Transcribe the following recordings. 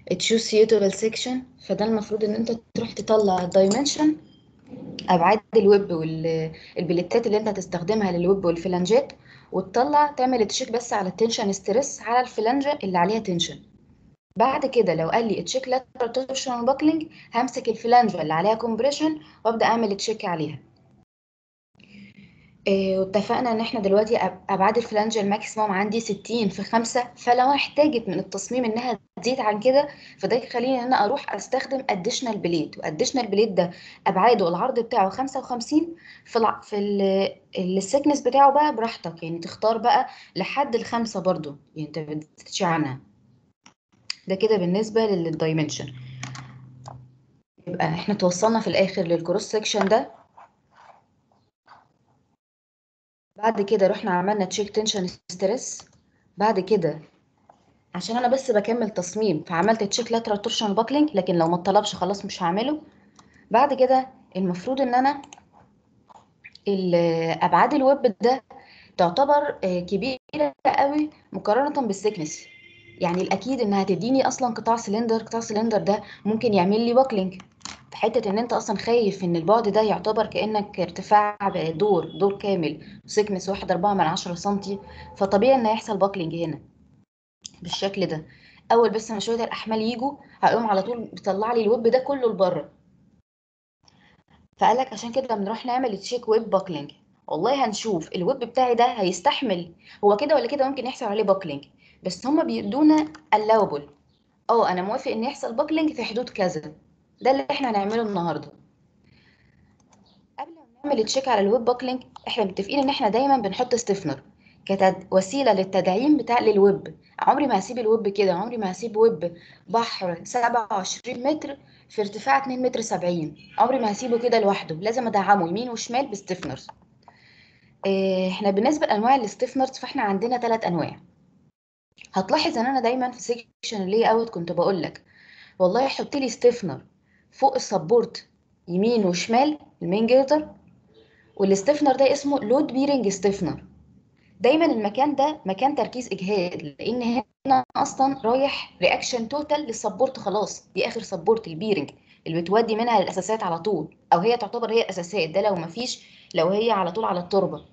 تشوز suitable section فده المفروض ان انت تروح تطلع الدايمنشن ابعاد الويب والبليتات اللي انت هتستخدمها للويب والفلانجات وتطلع تعمل تشيك بس على التنشن ستريس على الفلانجه اللي عليها تنشن بعد كده لو قال لي تشيك لاترال تورشن باكلينج همسك الفلانجه اللي عليها كومبريشن وابدا اعمل تشيك عليها إيه واتفقنا ان احنا دلوقتي أب- ابعاد الفلانجه الماكسيموم عندي 60 في 5 فلو احتاجت من التصميم انها تزيد عن كده فده يخليني ان انا اروح استخدم اديشنال بليد واديشنال بليد ده ابعاده العرض بتاعه 55 في الع... في ال... السكنس بتاعه بقى براحتك يعني تختار بقى لحد الخمسه برضو يعني انت بتتش عنها ده كده بالنسبه للدايمنشن يبقى احنا توصلنا في الاخر للكروس سكشن ده بعد كده رحنا عملنا تشيك تنشن ستريس بعد كده عشان انا بس بكمل تصميم فعملت تشيك لاترال تورشن باكلينج لكن لو ما اتطلبش خلاص مش هعمله بعد كده المفروض ان انا ال- ابعاد الويب ده تعتبر آه، كبيره قوي مقارنه بالسكنس يعني الاكيد انها تديني اصلا قطاع سلندر قطاع سلندر ده ممكن يعمل لي باكلينج في حته ان انت اصلا خايف ان البعد ده يعتبر كانك ارتفاع دور دور كامل سكنس واحد أربعة من عشرة سنتي فطبيعي ان هيحصل باكلينج هنا بالشكل ده اول بس ما شويه الاحمال يجوا هقوم على طول بيطلع لي الويب ده كله لبره فقال لك عشان كده بنروح نعمل تشيك ويب باكلينج والله هنشوف الويب بتاعي ده هيستحمل هو كده ولا كده ممكن يحصل عليه باكلينج بس هما بيدونا allowable اه انا موافق ان يحصل باكلينج في حدود كذا ده اللي احنا هنعمله النهارده قبل ما نعمل تشيك على الويب باكلينج احنا متفقين ان احنا دايما بنحط ستيفنر كوسيله للتدعيم بتاع للويب عمري ما هسيب الويب كده عمري ما هسيب ويب بحر 27 متر في ارتفاع 2 متر 70 عمري ما هسيبه كده لوحده لازم ادعمه يمين وشمال بستيفنرز إيه، احنا بالنسبه لانواع الستيفنرز فاحنا عندنا ثلاث انواع هتلاحظ ان انا دايما في سيكشن اللي اوت كنت بقول لك والله حط لي ستيفنر فوق السبورت يمين وشمال المين جيردر والستيفنر ده اسمه لود بيرنج ستيفنر دايما المكان ده مكان تركيز اجهاد لان هنا اصلا رايح رياكشن توتال للسبورت خلاص دي اخر سبورت البيرنج اللي بتودي منها للاساسات على طول او هي تعتبر هي الاساسات ده لو مفيش لو هي على طول على التربه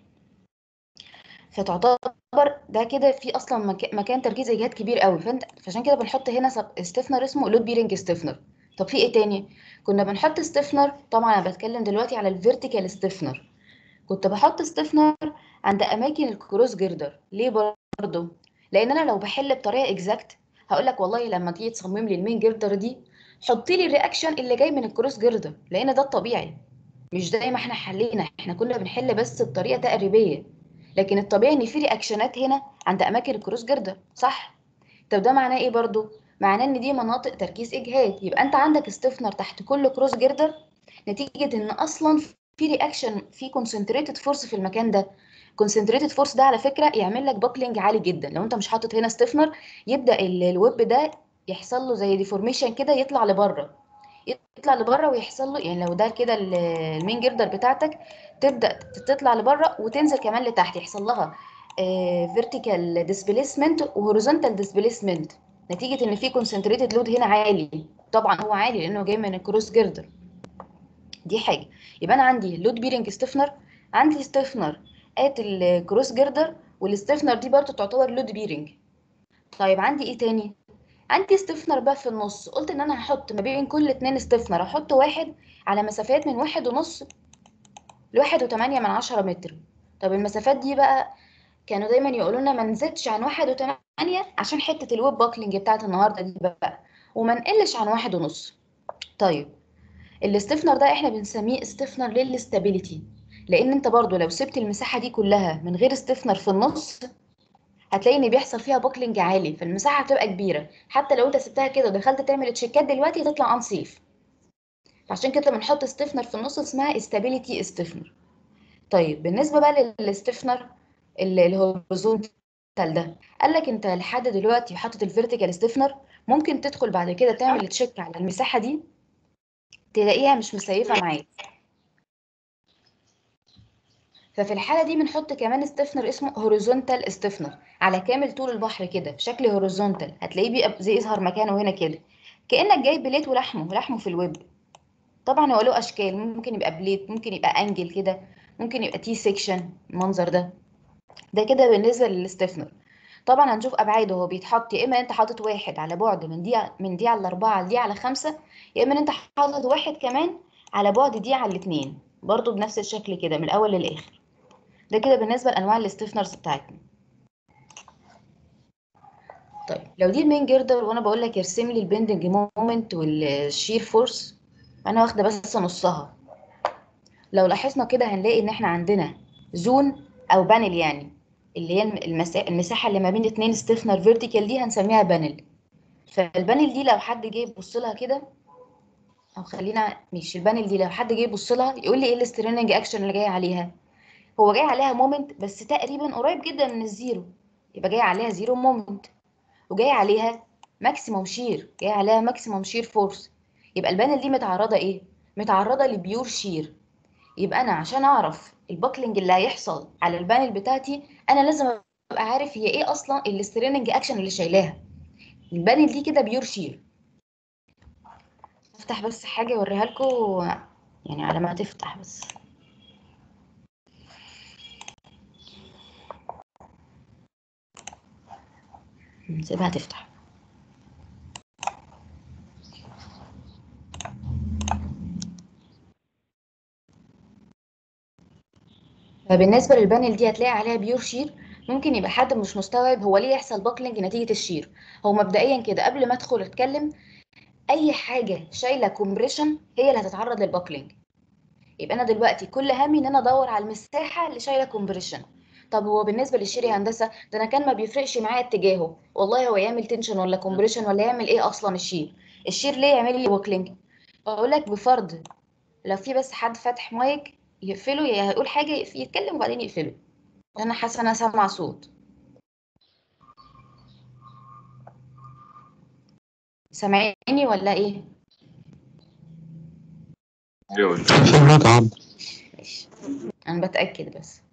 فتعتبر ده كده في اصلا مك... مكان تركيز اجهاد كبير قوي فانت فعشان كده بنحط هنا سب... ستيفنر اسمه لود بيرنج ستيفنر طب في ايه تاني كنا بنحط ستيفنر طبعا انا بتكلم دلوقتي على الفيرتيكال ستيفنر كنت بحط ستيفنر عند اماكن الكروس جيردر ليه برضه لان انا لو بحل بطريقه اكزاكت هقول لك والله لما تيجي تصمم لي المين جيردر دي حط لي الرياكشن اللي جاي من الكروس جيردر لان ده الطبيعي مش زي ما احنا حلينا احنا كنا بنحل بس بطريقه تقريبيه لكن الطبيعي ان في رياكشنات هنا عند اماكن الكروس جيردر صح طب ده معناه ايه برضو معناه ان دي مناطق تركيز اجهاد يبقى انت عندك ستيفنر تحت كل كروس جيردر نتيجه ان اصلا في رياكشن في كونسنتريتد فورس في المكان ده كونسنتريتد فورس ده على فكره يعمل لك باكلينج عالي جدا لو انت مش حاطط هنا ستيفنر يبدا ال- الويب ده يحصل له زي ديفورميشن كده يطلع لبره يطلع لبره ويحصل له يعني لو ده كده ال- المين جيردر بتاعتك تبدا تطلع لبره وتنزل كمان لتحت يحصل لها فيرتيكال ديسبيسمنت وهوريزونتال ديسبيسمنت نتيجه ان في كونسنتريتد لود هنا عالي طبعا هو عالي لانه جاي من الكروس جيردر دي حاجه يبقى انا عندي لود بيرنج ستيفنر عندي ستيفنر ات الكروس جيردر والستيفنر دي برضه تعتبر لود بيرنج طيب عندي ايه تاني عندي ستيفنر بقى في النص قلت ان انا هحط ما بين كل اتنين ستيفنر احط واحد على مسافات من واحد ونص لواحد وتمانية من عشرة متر طب المسافات دي بقى كانوا دايما يقولوا لنا ما نزيدش عن واحد وتمانية عشان حتة الويب باكلينج بتاعت النهاردة دي بقى وما نقلش عن واحد ونص طيب الاستفنر ده احنا بنسميه استفنر للاستابيليتي لان انت برضو لو سبت المساحة دي كلها من غير استفنر في النص هتلاقي ان بيحصل فيها باكلينج عالي فالمساحة هتبقى كبيرة حتى لو انت سبتها كده ودخلت تعمل تشيكات دلوقتي هتطلع انسيف عشان كده بنحط استفنر في النص اسمها استابيليتي استفنر طيب بالنسبة بقى للاستفنر الهوريزونتال ده قال لك انت لحد دلوقتي حاطط الفيرتيكال ستيفنر ممكن تدخل بعد كده تعمل تشيك على المساحة دي تلاقيها مش مسيفة معاك ففي الحالة دي بنحط كمان ستيفنر اسمه هوريزونتال ستيفنر على كامل طول البحر كده بشكل هوريزونتال هتلاقيه بيبقى زي يظهر مكانه هنا كده كانك جايب بليت ولحمه ولحمه في الويب طبعا هو له اشكال ممكن يبقى بليت ممكن يبقى انجل كده ممكن يبقى تي سيكشن المنظر ده ده كده بالنسبه للستيفنر طبعا هنشوف ابعاده هو بيتحط يا اما انت حاطط واحد على بعد من دي من دي على اربعه لدي على خمسه يا اما انت حاطط واحد كمان على بعد دي على الاثنين برضو بنفس الشكل كده من الاول للاخر ده كده بالنسبه لانواع الستيفنرز بتاعتنا طيب لو دي المين جردر وانا بقول لك ارسم لي البندنج مومنت والشير فورس انا واخده بس نصها لو لاحظنا كده هنلاقي ان احنا عندنا زون او بانل يعني اللي هي المسا... المساحه اللي ما بين اتنين ستيفنر فيرتيكال دي هنسميها بانل فالبانل دي لو حد جه يبص لها كده او خلينا مش البانل دي لو حد جه يبص لها يقول لي ايه الستريننج اكشن اللي جاي عليها هو جاي عليها مومنت بس تقريبا قريب جدا من الزيرو يبقى جاي عليها زيرو مومنت وجاي عليها ماكسيموم شير جاي عليها ماكسيموم شير فورس يبقى البانل دي متعرضه ايه متعرضه لبيور شير يبقى انا عشان اعرف الباكلينج اللي هيحصل على البانل بتاعتي انا لازم ابقى عارف هي ايه اصلا الستريننج اكشن اللي شايلاها البانل دي كده بيور شير افتح بس حاجه اوريها لكم يعني على ما تفتح بس نسيبها تفتح فبالنسبه للبانل دي هتلاقي عليها بيور شير ممكن يبقى حد مش مستوعب هو ليه يحصل باكلينج نتيجه الشير هو مبدئيا كده قبل ما ادخل اتكلم اي حاجه شايله كومبريشن هي اللي هتتعرض للباكلينج يبقى انا دلوقتي كل همي ان انا ادور على المساحه اللي شايله كومبريشن طب هو بالنسبه للشير يا هندسه ده انا كان ما بيفرقش معايا اتجاهه والله هو يعمل تنشن ولا كومبريشن ولا يعمل ايه اصلا الشير الشير ليه يعمل لي باكلينج اقول لك بفرض لو في بس حد فاتح مايك يقفله يا هيقول حاجه يتكلم وبعدين يقفله انا حاسه انا سامعه صوت سامعيني ولا ايه سامعك عبد ماشي انا بتاكد بس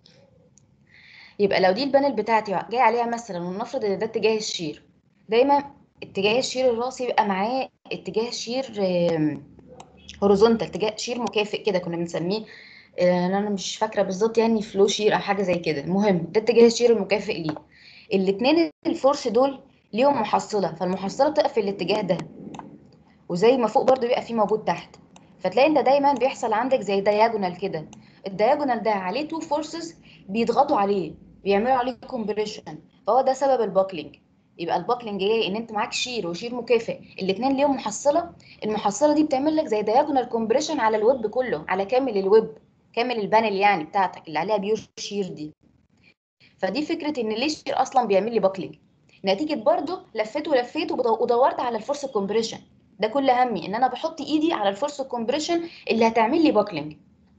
يبقى لو دي البانل بتاعتي جاي عليها مثلا ولنفرض ان ده اتجاه الشير دايما اتجاه الشير الراسي يبقى معاه اتجاه شير هوريزونتال اتجاه شير مكافئ كده كنا بنسميه انا مش فاكره بالظبط يعني فلو شير او حاجه زي كده المهم ده اتجاه الشير المكافئ ليه الاثنين الفورس دول ليهم محصله فالمحصله بتبقى في الاتجاه ده وزي ما فوق برضو بيبقى فيه موجود تحت فتلاقي انت دايما بيحصل عندك زي دياجونال كده الدياجونال ده عليه تو فورسز بيضغطوا عليه بيعملوا عليه كومبريشن فهو ده سبب الباكلينج يبقى الباكلينج جاي ان انت معاك شير وشير مكافئ الاثنين ليهم محصله المحصله دي بتعمل لك زي دياجونال كومبريشن على الويب كله على كامل الويب كامل البانل يعني بتاعتك اللي عليها بيور شير دي فدي فكره ان ليه الشير اصلا بيعمل لي باكلينج نتيجه برضو لفيت ولفيت ودورت على الفورس كومبريشن ده كل همي ان انا بحط ايدي على الفورس كومبريشن اللي هتعمل لي باكلينج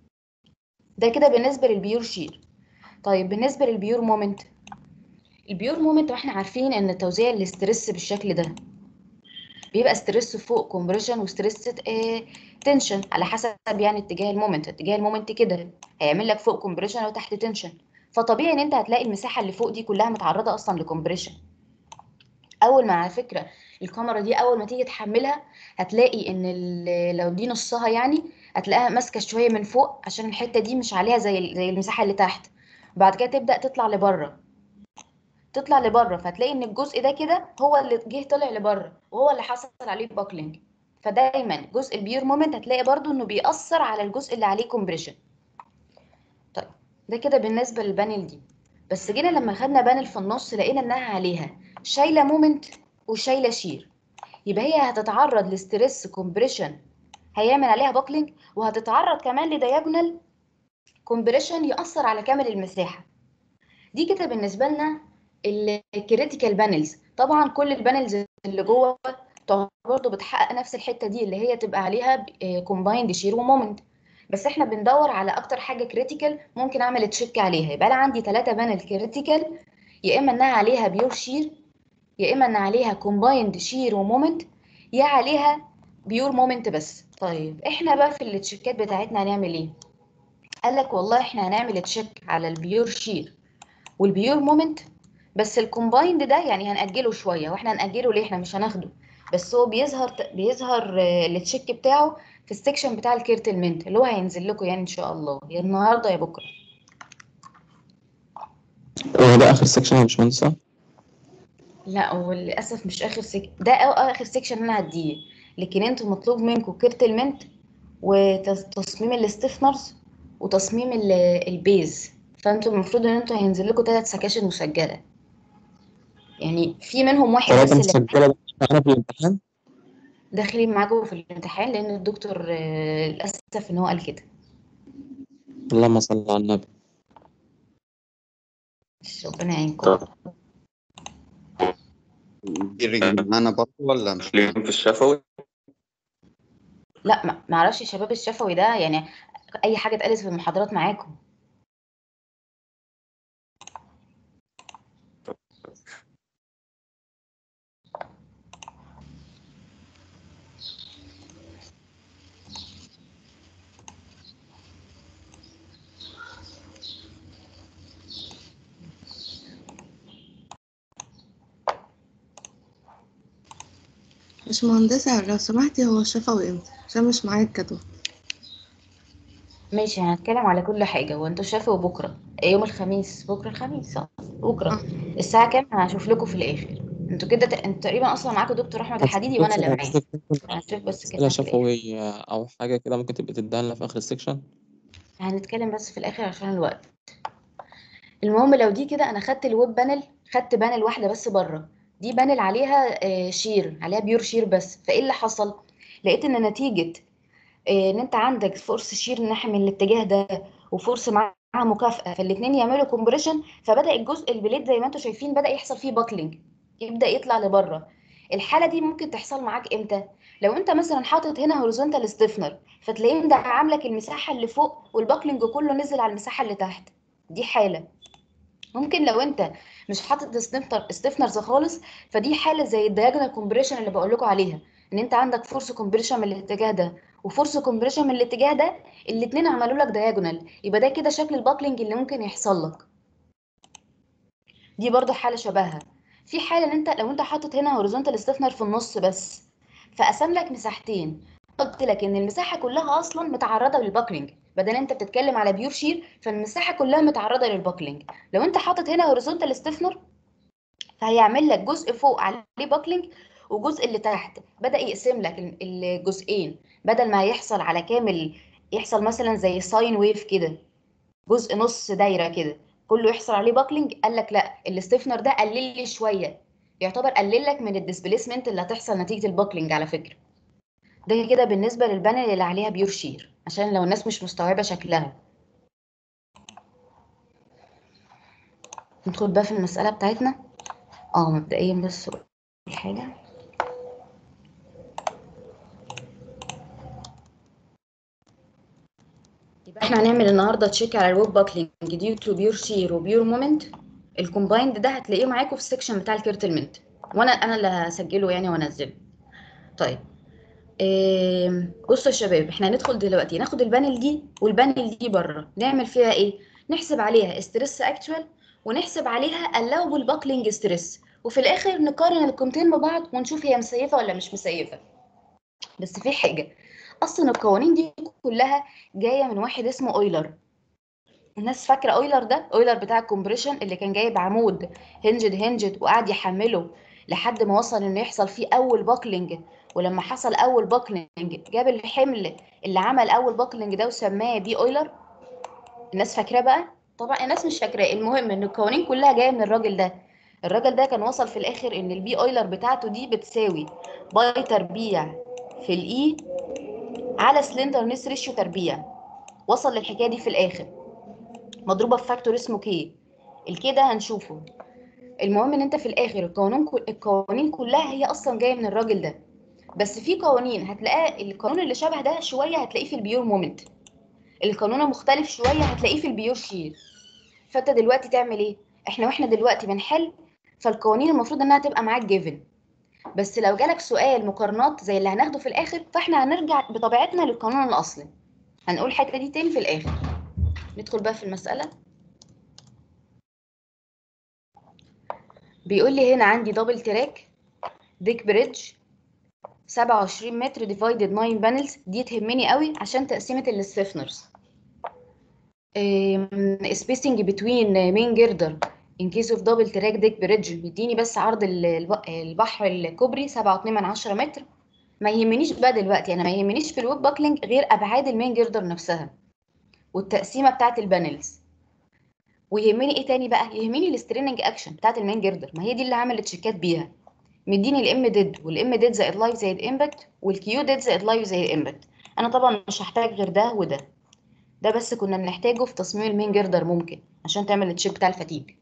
ده كده بالنسبه للبيور شير طيب بالنسبه للبيور مومنت البيور مومنت واحنا عارفين ان توزيع الاسترس بالشكل ده بيبقى ستريس فوق كومبريشن وستريس اه تنشن على حسب يعني اتجاه المومنت اتجاه المومنت كده هيعمل لك فوق كومبريشن وتحت تنشن فطبيعي ان انت هتلاقي المساحه اللي فوق دي كلها متعرضه اصلا لكومبريشن اول ما على فكره الكاميرا دي اول ما تيجي تحملها هتلاقي ان لو دي نصها يعني هتلاقيها ماسكه شويه من فوق عشان الحته دي مش عليها زي زي المساحه اللي تحت بعد كده تبدا تطلع لبره تطلع لبره فتلاقي ان الجزء ده كده هو اللي جه طلع لبره وهو اللي حصل عليه باكلينج فدايما جزء البيور مومنت هتلاقي برضو انه بيأثر على الجزء اللي عليه كومبريشن طيب ده كده بالنسبه للبانل دي بس جينا لما خدنا بانل في النص لقينا انها عليها شايله مومنت وشايله شير يبقى هي هتتعرض لستريس كومبريشن هيعمل عليها باكلينج وهتتعرض كمان لدياجونال كومبريشن يأثر على كامل المساحه دي كده بالنسبه لنا الكريتيكال بانلز طبعا كل البانلز اللي جوه برضه بتحقق نفس الحته دي اللي هي تبقى عليها كومبايند شير ومومنت بس احنا بندور على اكتر حاجه كريتيكال ممكن اعمل تشيك عليها يبقى انا عندي ثلاثه بانل كريتيكال يا اما انها عليها بيور شير يا اما ان عليها كومبايند شير ومومنت يا عليها بيور مومنت بس طيب احنا بقى في التشيكات بتاعتنا هنعمل ايه قال لك والله احنا هنعمل تشيك على البيور شير والبيور مومنت بس الكومبايند ده يعني هنأجله شويه واحنا هنأجله ليه احنا مش هناخده بس هو بيظهر بيظهر آه، التشيك بتاعه في السكشن بتاع الكيرتلمنت اللي هو هينزل لكم يعني ان شاء الله يا النهارده يا بكره هو ده آخر سكشن يا باشمهندسة؟ لا هو للاسف مش اخر سك... ده أو اخر سيكشن انا هديه لكن انتوا مطلوب منكم كيرتلمنت وتصميم الاستفنرز وتصميم ال- البيز فانتوا المفروض ان انتوا هينزل لكم ثلاث سكاشن مسجله يعني في منهم واحد ثلاثة بس اللي مسجلة معانا في الامتحان؟ داخلين معاكم في الامتحان لان الدكتور آه، للاسف ان هو قال كده اللهم صل على النبي ربنا يعينكم دي رجل معانا برضه ولا مش اليوم في الشفوي لا ما ما اعرفش الشباب الشفوي ده يعني اي حاجه اتقالت في المحاضرات معاكم مش مهندسة لو سمحتي هو الشفوي امتى عشان مش معايا الجدول ماشي هنتكلم على كل حاجه وانتوا شافوا بكره يوم الخميس بكره الخميس صح بكره آه. الساعه كام هشوف لكم في الاخر انتوا كده ت... انتوا تقريبا اصلا معاكم دكتور احمد الحديدي وانا اللي معاه هنشوف بس أسئلة كده في الآخر. شفوية أو حاجة كده ممكن تبقى تديها لنا في آخر السكشن؟ هنتكلم بس في الاخر عشان الوقت المهم لو دي كده انا خدت الويب بانل خدت بانل واحده بس بره دي بانل عليها آه، شير عليها بيور شير بس فايه اللي حصل لقيت ان نتيجه آه، ان انت عندك فورس شير ناحيه من الاتجاه ده وفورس معاها مكافاه فالاثنين يعملوا كومبريشن فبدا الجزء البليد زي ما انتم شايفين بدا يحصل فيه باكلينج يبدا يطلع لبره الحاله دي ممكن تحصل معاك امتى لو انت مثلا حاطط هنا هوريزونتال ستيفنر فتلاقيه ده عاملك المساحه اللي فوق والباكلينج كله نزل على المساحه اللي تحت دي حاله ممكن لو انت مش حاطط ستيفنر ستيفنرز خالص فدي حاله زي الدياجونال كومبريشن اللي بقول لكم عليها ان انت عندك فورس كومبريشن من الاتجاه ده وفورس كومبريشن من الاتجاه ده الاثنين عملوا لك دياجونال يبقى ده كده شكل الباكلينج اللي ممكن يحصل لك دي برضو حاله شبهها في حاله ان انت لو انت حاطط هنا هوريزونتال ستيفنر في النص بس فقسم لك مساحتين قلت لك ان المساحه كلها اصلا متعرضه للباكلينج بدل انت بتتكلم على بيور شير فالمساحه كلها متعرضه للباكلينج لو انت حاطط هنا هوريزونتال ستيفنر فهيعمل لك جزء فوق عليه باكلينج وجزء اللي تحت بدا يقسم لك ال- الجزئين بدل ما يحصل على كامل يحصل مثلا زي ساين ويف كده جزء نص دايره كده كله يحصل عليه باكلينج قال لك لا الستيفنر ده قلل لي شويه يعتبر قلل لك من الديسبيسمنت اللي هتحصل نتيجه الباكلينج على فكره ده كده بالنسبه للبانل اللي عليها بيور شير عشان لو الناس مش مستوعبه شكلها ندخل بقى في المساله بتاعتنا اه مبدئيا بس الحاجه يبقى احنا هنعمل النهارده تشيك على الويب باكلينج ديو تو بيور شير وبيور مومنت الكومبايند ده هتلاقيه معاكم في السكشن بتاع الكيرتلمنت وانا انا اللي هسجله يعني وانزله طيب إيه بصوا يا شباب احنا هندخل دلوقتي ناخد البانل دي والبانل دي بره نعمل فيها ايه نحسب عليها ستريس اكتوال ونحسب عليها allowable باكلينج ستريس وفي الاخر نقارن القيمتين ببعض ونشوف هي مسيفه ولا مش مسيفه بس في حاجه اصلا القوانين دي كلها جايه من واحد اسمه اويلر الناس فاكره اويلر ده اويلر بتاع الكومبريشن اللي كان جايب عمود هنجد هنجد وقعد يحمله لحد ما وصل انه يحصل فيه اول باكلينج ولما حصل اول باكلينج جاب الحمل اللي عمل اول باكلينج ده وسماه بي اويلر الناس فاكراه بقى طبعا الناس مش فاكراه المهم ان القوانين كلها جايه من الراجل ده الراجل ده كان وصل في الاخر ان البي اويلر بتاعته دي بتساوي باي تربيع في الاي على سلندرنس ريشيو تربيع وصل للحكايه دي في الاخر مضروبه في فاكتور اسمه كي الكي ده هنشوفه المهم ان انت في الاخر القوانين القوانين كلها هي اصلا جايه من الراجل ده بس في قوانين هتلاقيها القانون اللي شبه ده شويه هتلاقيه في البيور مومنت القانون المختلف شويه هتلاقيه في البيور شير فانت دلوقتي تعمل ايه احنا واحنا دلوقتي بنحل فالقوانين المفروض انها تبقى معاك جيفن بس لو جالك سؤال مقارنات زي اللي هناخده في الاخر فاحنا هنرجع بطبيعتنا للقانون الاصلي هنقول الحته دي تاني في الاخر ندخل بقى في المساله بيقول لي هنا عندي دبل تراك ديك بريدج 27 متر divided 9 بانلز دي تهمني قوي عشان تقسيمة الستيفنرز spacing between main girder in case of double track deck bridge مديني بس عرض ال- الب- البحر الكوبري 7.2 من عشرة متر ما يهمنيش بقى دلوقتي انا ما يهمنيش في الويب باكلينج غير ابعاد المين جردر نفسها والتقسيمه بتاعت البانلز ويهمني ايه تاني بقى يهمني الستريننج اكشن بتاعت المين جردر ما هي دي اللي هعمل تشيكات بيها مديني الام ديد والام ديد زائد لايف زائد امباكت والكيو ديد زائد لايف زائد امباكت انا طبعا مش هحتاج غير ده وده ده بس كنا بنحتاجه في تصميم المين جردر ممكن عشان تعمل التشيك بتاع الفتيج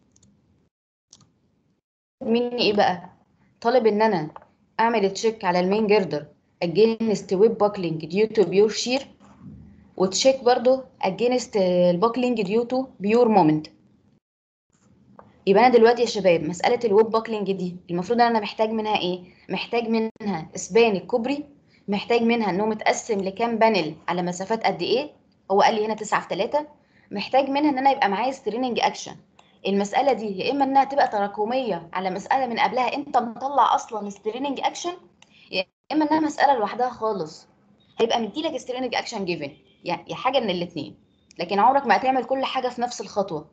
مني ايه بقى طالب ان انا اعمل تشيك على المين جردر against web buckling due to pure shear وتشيك برضو against الباكلينج due to pure moment يبقى انا دلوقتي يا شباب مساله الويب باكلينج دي المفروض ان انا محتاج منها ايه محتاج منها اسبان الكوبري محتاج منها انه متقسم لكام بانل على مسافات قد ايه هو قال لي هنا 9 في 3 محتاج منها ان انا يبقى معايا ستريننج اكشن المساله دي يا اما انها تبقى تراكميه على مساله من قبلها انت مطلع اصلا ستريننج اكشن يا اما انها مساله لوحدها خالص هيبقى مديلك ستريننج اكشن جيفن يعني حاجه من الاثنين لكن عمرك ما هتعمل كل حاجه في نفس الخطوه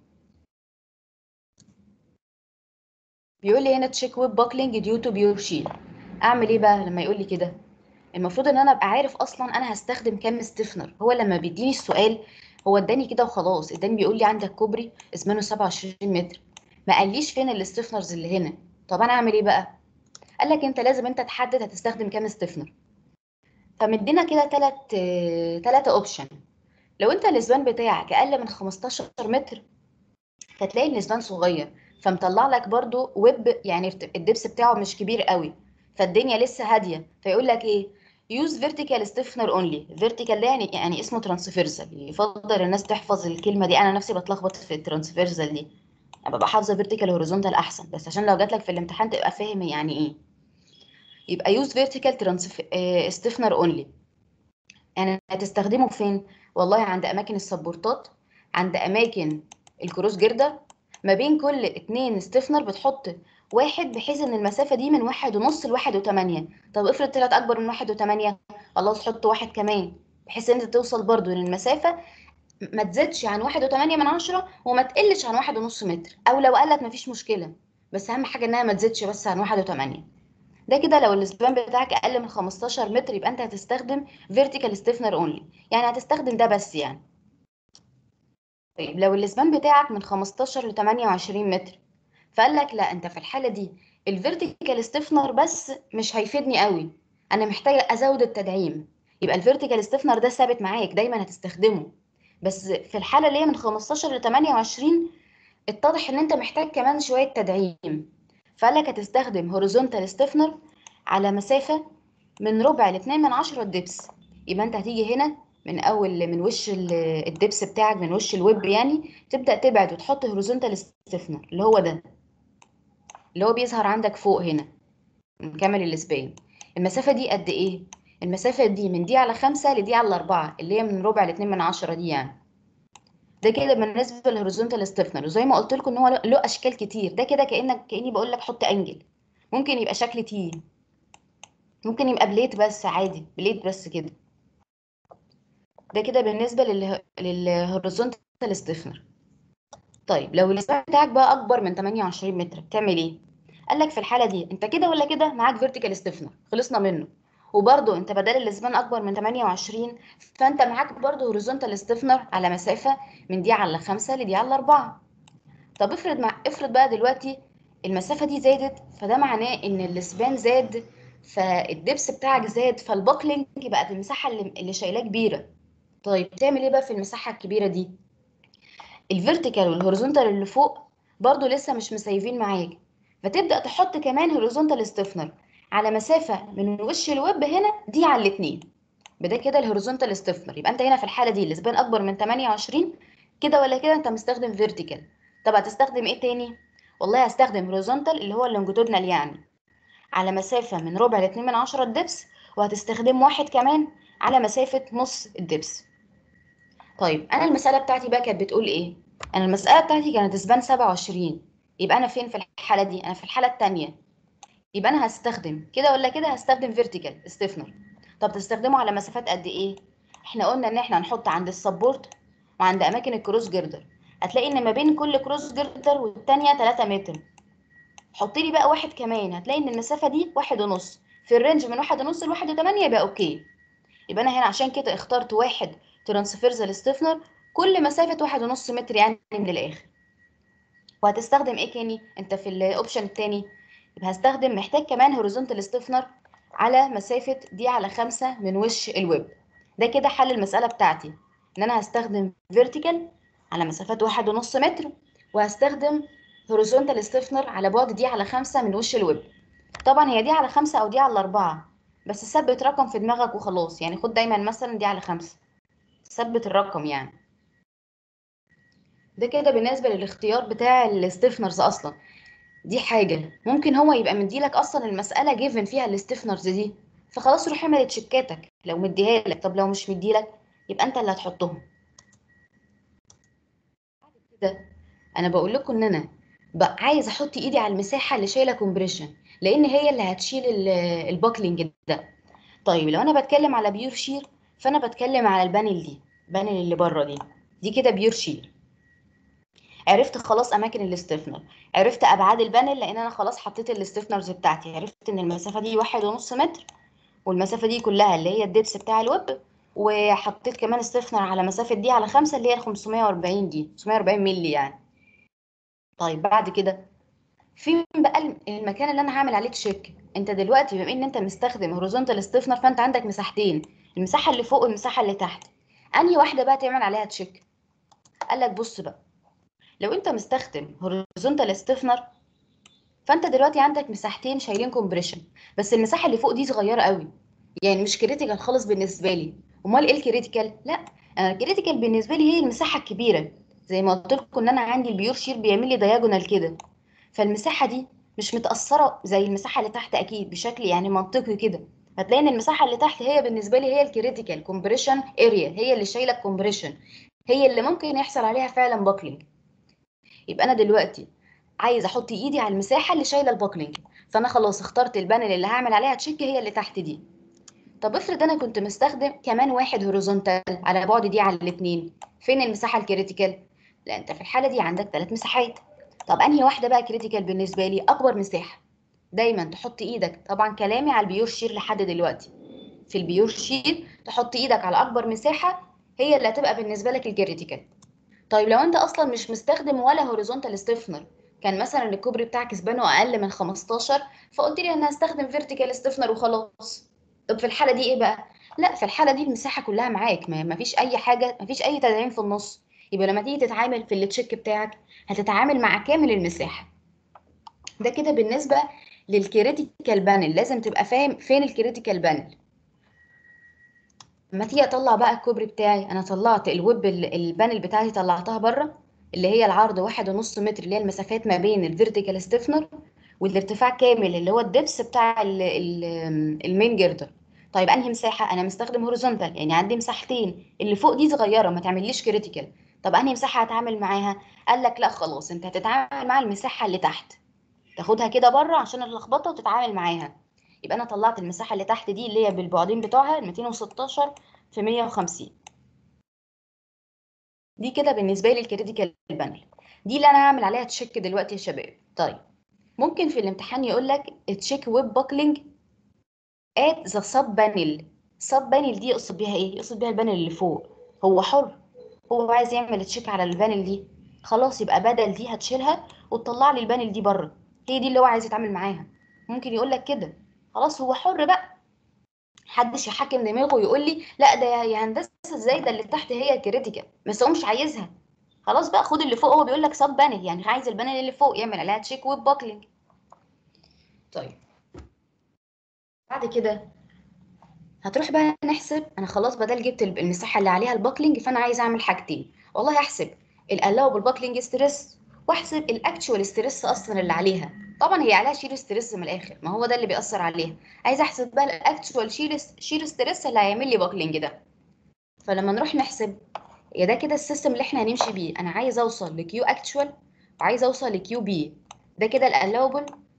بيقول لي هنا تشيك ويب باكلينج ديو تو بيور شيل اعمل ايه بقى لما يقول لي كده المفروض ان انا ابقى عارف اصلا انا هستخدم كام ستيفنر هو لما بيديني السؤال هو اداني كده وخلاص اداني بيقول لي عندك كوبري اسمه 27 متر ما قاليش فين الستيفنرز اللي هنا طب انا اعمل ايه بقى قال لك انت لازم انت تحدد هتستخدم كام ستيفنر فمدينا كده ثلاث ثلاثه اوبشن لو انت الاسبان بتاعك اقل من 15 متر فتلاقي الاسبان صغير فمطلع لك برضو ويب يعني الدبس بتاعه مش كبير قوي فالدنيا لسه هاديه فيقول لك ايه يوز فيرتيكال ستيفنر اونلي فيرتيكال ده يعني يعني اسمه ترانسفيرزال يفضل الناس تحفظ الكلمه دي انا نفسي بتلخبط في الترانسفيرزال دي انا ببقى حافظه فيرتيكال هوريزونتال احسن بس عشان لو جات لك في الامتحان تبقى فاهم يعني ايه يبقى يوز فيرتيكال ترانسف ستيفنر اونلي يعني هتستخدمه فين والله عند اماكن السبورتات عند اماكن الكروس جردر ما بين كل اتنين ستيفنر بتحط واحد بحيث ان المسافة دي من واحد ونص لواحد وتمانية طب افرض طلعت اكبر من واحد وتمانية خلاص حط واحد كمان بحيث ان انت توصل برضو ان المسافة ما تزيدش عن واحد وتمانية من عشرة وما تقلش عن واحد ونص متر او لو قلت مفيش مشكلة بس اهم حاجة انها ما تزيدش بس عن واحد وتمانية ده كده لو الاسبان بتاعك اقل من 15 متر يبقى انت هتستخدم فيرتيكال ستيفنر اونلي يعني هتستخدم ده بس يعني طيب لو الاسبان بتاعك من 15 ل 28 متر فقال لك لا انت في الحاله دي الفيرتيكال ستيفنر بس مش هيفيدني قوي انا محتاجه ازود التدعيم يبقى الفيرتيكال ستيفنر ده ثابت معاك دايما هتستخدمه بس في الحاله اللي هي من 15 ل 28 اتضح ان انت محتاج كمان شويه تدعيم فقال لك هتستخدم هوريزونتال ستيفنر على مسافه من ربع ل 2 من 10 دبس يبقى انت هتيجي هنا من اول من وش الدبس بتاعك من وش الويب يعني تبدا تبعد وتحط هوريزونتال ستيفنر اللي هو ده اللي هو بيظهر عندك فوق هنا نكمل الاسبان المسافه دي قد ايه المسافه دي من دي على خمسة لدي على أربعة اللي هي من ربع لاتنين من عشرة دي يعني ده كده بالنسبه للهوريزونتال ستيفنر وزي ما قلت لكم ان هو له اشكال كتير ده كده كانك كاني بقول لك حط انجل ممكن يبقى شكل تي ممكن يبقى بليت بس عادي بليت بس كده ده كده بالنسبه لل للهوريزونتال ستيفنر طيب لو الاسبان بتاعك بقى اكبر من 28 متر بتعمل ايه قال لك في الحاله دي انت كده ولا كده معاك فيرتيكال ستيفنر خلصنا منه وبرده انت بدل الاسبان اكبر من 28 فانت معاك برده هوريزونتال ستيفنر على مسافه من دي على 5 لدي على 4 طب افرض مع افرض بقى دلوقتي المسافه دي زادت فده معناه ان الاسبان زاد فالدبس بتاعك زاد فالباكلينج بقت المساحه اللي, اللي شايلاه كبيره طيب تعمل ايه بقى في المساحه الكبيره دي الفيرتيكال والهوريزونتال اللي فوق برضو لسه مش مسيفين معاك فتبدا تحط كمان هوريزونتال ستيفنر على مسافه من وش الويب هنا دي على الاثنين بدا كده الهوريزونتال ستيفنر يبقى انت هنا في الحاله دي الاسبان اكبر من 28 كده ولا كده انت مستخدم فيرتيكال طب هتستخدم ايه تاني والله هستخدم هوريزونتال اللي هو اللونجيتودنال يعني على مسافه من ربع ل 2 من 10 الدبس وهتستخدم واحد كمان على مسافه نص الدبس طيب انا المساله بتاعتي بقى كانت بتقول ايه انا المساله بتاعتي كانت اسبان 27 يبقى انا فين في الحاله دي انا في الحاله الثانيه يبقى انا هستخدم كده ولا كده هستخدم فيرتيكال ستيفنر طب تستخدمه على مسافات قد ايه احنا قلنا ان احنا هنحط عند السبورت وعند اماكن الكروس جردر هتلاقي ان ما بين كل كروس جردر والتانية 3 متر حط لي بقى واحد كمان هتلاقي ان المسافه دي واحد ونص في الرينج من واحد ونص لواحد وتمانية يبقى اوكي يبقى انا هنا عشان كده اخترت واحد ترانسفيرزال ستيفنر كل مسافه واحد ونص متر يعني من الاخر وهتستخدم ايه تاني انت في الاوبشن التاني يبقى هستخدم محتاج كمان هوريزونتال ستيفنر على مسافه دي على خمسة من وش الويب ده كده حل المساله بتاعتي ان انا هستخدم فيرتيكال على مسافات واحد ونص متر وهستخدم هوريزونتال ستيفنر على بعد دي على خمسة من وش الويب طبعا هي دي على خمسة او دي على أربعة بس ثبت رقم في دماغك وخلاص يعني خد دايما مثلا دي على خمسة ثبت الرقم يعني ده كده بالنسبة للاختيار بتاع الستيفنرز أصلا دي حاجة ممكن هو يبقى مديلك أصلا المسألة جيفن فيها الستيفنرز دي فخلاص روح اعمل تشيكاتك لو مديها لك طب لو مش مديلك يبقى أنت اللي هتحطهم بعد كده أنا بقول لكم إن أنا بقى عايز أحط إيدي على المساحة اللي شايلة كومبريشن لأن هي اللي هتشيل ال- الباكلينج ده طيب لو أنا بتكلم على بيور شير فأنا بتكلم على البانل دي البانل اللي بره دي دي كده بيور شير عرفت خلاص اماكن الاستفنر عرفت ابعاد البانل لان انا خلاص حطيت الاستفنرز بتاعتي عرفت ان المسافه دي واحد ونص متر والمسافه دي كلها اللي هي الدبس بتاع الويب وحطيت كمان استفنر على مسافه دي على خمسة اللي هي ال 540 دي 540 مللي يعني طيب بعد كده فين بقى المكان اللي انا هعمل عليه تشيك انت دلوقتي بما ان انت مستخدم هوريزونتال ستيفنر فانت عندك مساحتين المساحه اللي فوق والمساحه اللي تحت انهي واحده بقى تعمل عليها تشيك قال لك بص بقى لو انت مستخدم هوريزونتال ستيفنر فانت دلوقتي عندك مساحتين شايلين كومبريشن بس المساحه اللي فوق دي صغيره قوي يعني مش كريتيكال خالص بالنسبه لي امال ايه الكريتيكال لا انا الكريتيكال بالنسبه لي هي المساحه الكبيره زي ما قلت لكم ان انا عندي البيور شير بيعمل لي دياجونال كده فالمساحه دي مش متاثره زي المساحه اللي تحت اكيد بشكل يعني منطقي كده هتلاقي ان المساحه اللي تحت هي بالنسبه لي هي الكريتيكال كومبريشن اريا هي اللي شايله الكومبريشن هي اللي ممكن يحصل عليها فعلا باكلينج يبقى انا دلوقتي عايز احط ايدي على المساحه اللي شايله الباكلينج فانا خلاص اخترت البانل اللي هعمل عليها تشيك هي اللي تحت دي طب افرض انا كنت مستخدم كمان واحد هوريزونتال على بعد دي على الاثنين فين المساحه الكريتيكال لا انت في الحاله دي عندك ثلاث مساحات طب انهي واحده بقى كريتيكال بالنسبه لي اكبر مساحه دايما تحط ايدك طبعا كلامي على البيور شير لحد دلوقتي في البيور شير تحط ايدك على اكبر مساحه هي اللي هتبقى بالنسبه لك الكريتيكال طيب لو انت اصلا مش مستخدم ولا هوريزونتال ستيفنر كان مثلا الكوبري بتاعك سبانه اقل من 15 فقلت لي انا هستخدم فيرتيكال ستيفنر وخلاص طب في الحاله دي ايه بقى لا في الحاله دي المساحه كلها معاك ما ما فيش اي حاجه ما فيش اي تدعيم في النص يبقى لما تيجي تتعامل في التشيك بتاعك هتتعامل مع كامل المساحه ده كده بالنسبه للكريتيكال بانل لازم تبقى فاهم فين الكريتيكال بانل لما تيجي اطلع بقى الكوبري بتاعي انا طلعت الويب ال- البانل بتاعتي طلعتها بره اللي هي العرض واحد ونص متر اللي هي المسافات ما بين الفيرتيكال ستيفنر والارتفاع كامل اللي هو الدبس بتاع ال- ال- المين جردر طيب انهي مساحه انا مستخدم هوريزونتال يعني عندي مساحتين اللي فوق دي صغيره ما تعمليش كريتيكال طب انهي مساحه هتعامل معاها قال لك لا خلاص انت هتتعامل مع المساحه اللي تحت تاخدها كده بره عشان اللخبطه وتتعامل معاها يبقى انا طلعت المساحه اللي تحت دي اللي هي بالبعدين بتوعها 216 في 150 دي كده بالنسبه لي الكريتيكال بانل دي اللي انا هعمل عليها تشيك دلوقتي يا شباب طيب ممكن في الامتحان يقول لك تشيك ويب باكلينج ات ذا سب بانل سب بانل دي يقصد بيها ايه يقصد بيها البانل اللي فوق هو حر هو عايز يعمل تشيك على البانل دي خلاص يبقى بدل دي هتشيلها وتطلع لي البانل دي بره هي دي اللي هو عايز يتعامل معاها ممكن يقول لك كده خلاص هو حر بقى محدش يحكم دماغه ويقول لي لا ده يا هندسه ازاي ده اللي تحت هي الكريتيكال بس هو مش عايزها خلاص بقى خد اللي فوق هو بيقول لك سب بانل يعني عايز البانل اللي فوق يعمل عليها تشيك ويب باكلينج طيب بعد كده هتروح بقى نحسب انا خلاص بدل جبت المساحه اللي عليها الباكلينج فانا عايز اعمل حاجتين والله هحسب الالاوبل باكلينج ستريس واحسب الاكتشوال ستريس اصلا اللي عليها طبعا هي عليها شير ستريس من الاخر ما هو ده اللي بيأثر عليها عايز احسب بقى الاكتشوال شير شير ستريس اللي هيعمل لي باكلينج ده فلما نروح نحسب يا ده كده السيستم اللي احنا هنمشي بيه انا عايز اوصل لكيو اكتشوال وعايز اوصل لكيو بي ده كده الالاوبل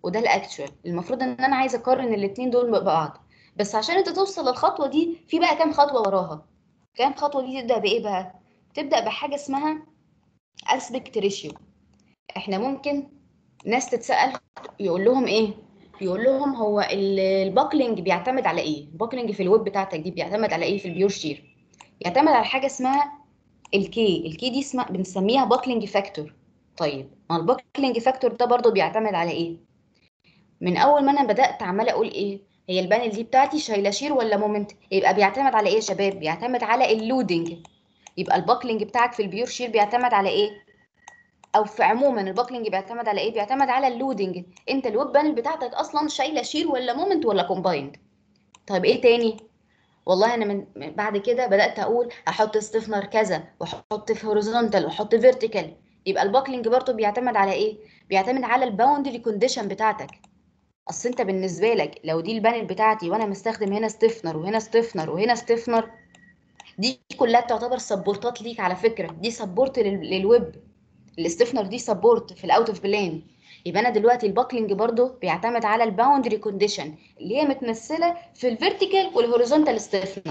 وده الاكتشوال المفروض ان انا عايزه اقارن الاثنين دول ببعض بس عشان انت توصل للخطوه دي في بقى كام خطوه وراها كام خطوه دي تبدا بايه بقى تبدا بحاجه اسمها اسبكت ريشيو احنا ممكن ناس تتسال يقول لهم ايه يقول لهم هو ال- الباكلينج بيعتمد على ايه الباكلينج في الويب بتاعتك دي بيعتمد على ايه في البيور شير يعتمد على حاجه اسمها الكي الكي دي اسمها بنسميها باكلينج فاكتور طيب ما الباكلينج فاكتور ده برضو بيعتمد على ايه من اول ما انا بدات عماله اقول ايه هي البانل دي بتاعتي شايله شير ولا مومنت يبقى بيعتمد على ايه يا شباب بيعتمد على اللودنج يبقى الباكلينج بتاعك في البيور شير بيعتمد على ايه او في عموما الباكلينج بيعتمد على ايه بيعتمد على اللودنج انت الويب بانل بتاعتك اصلا شايله شير ولا مومنت ولا كومبايند طيب ايه تاني والله انا من من بعد كده بدات اقول احط ستيفنر كذا واحط في هوريزونتال واحط فيرتيكال يبقى الباكلينج برضه بيعتمد على ايه بيعتمد على الباوندري كونديشن بتاعتك اصل انت بالنسبه لك لو دي البانل بتاعتي وانا مستخدم هنا ستيفنر وهنا ستيفنر وهنا ستيفنر دي كلها تعتبر سبورتات ليك على فكره دي سبورت للويب الاستيفنر دي سبورت في الاوت اوف بلان يبقى انا دلوقتي الباكلينج برضو بيعتمد على الباوندري كونديشن اللي هي متمثله في الفيرتيكال والهوريزونتال ستيفنر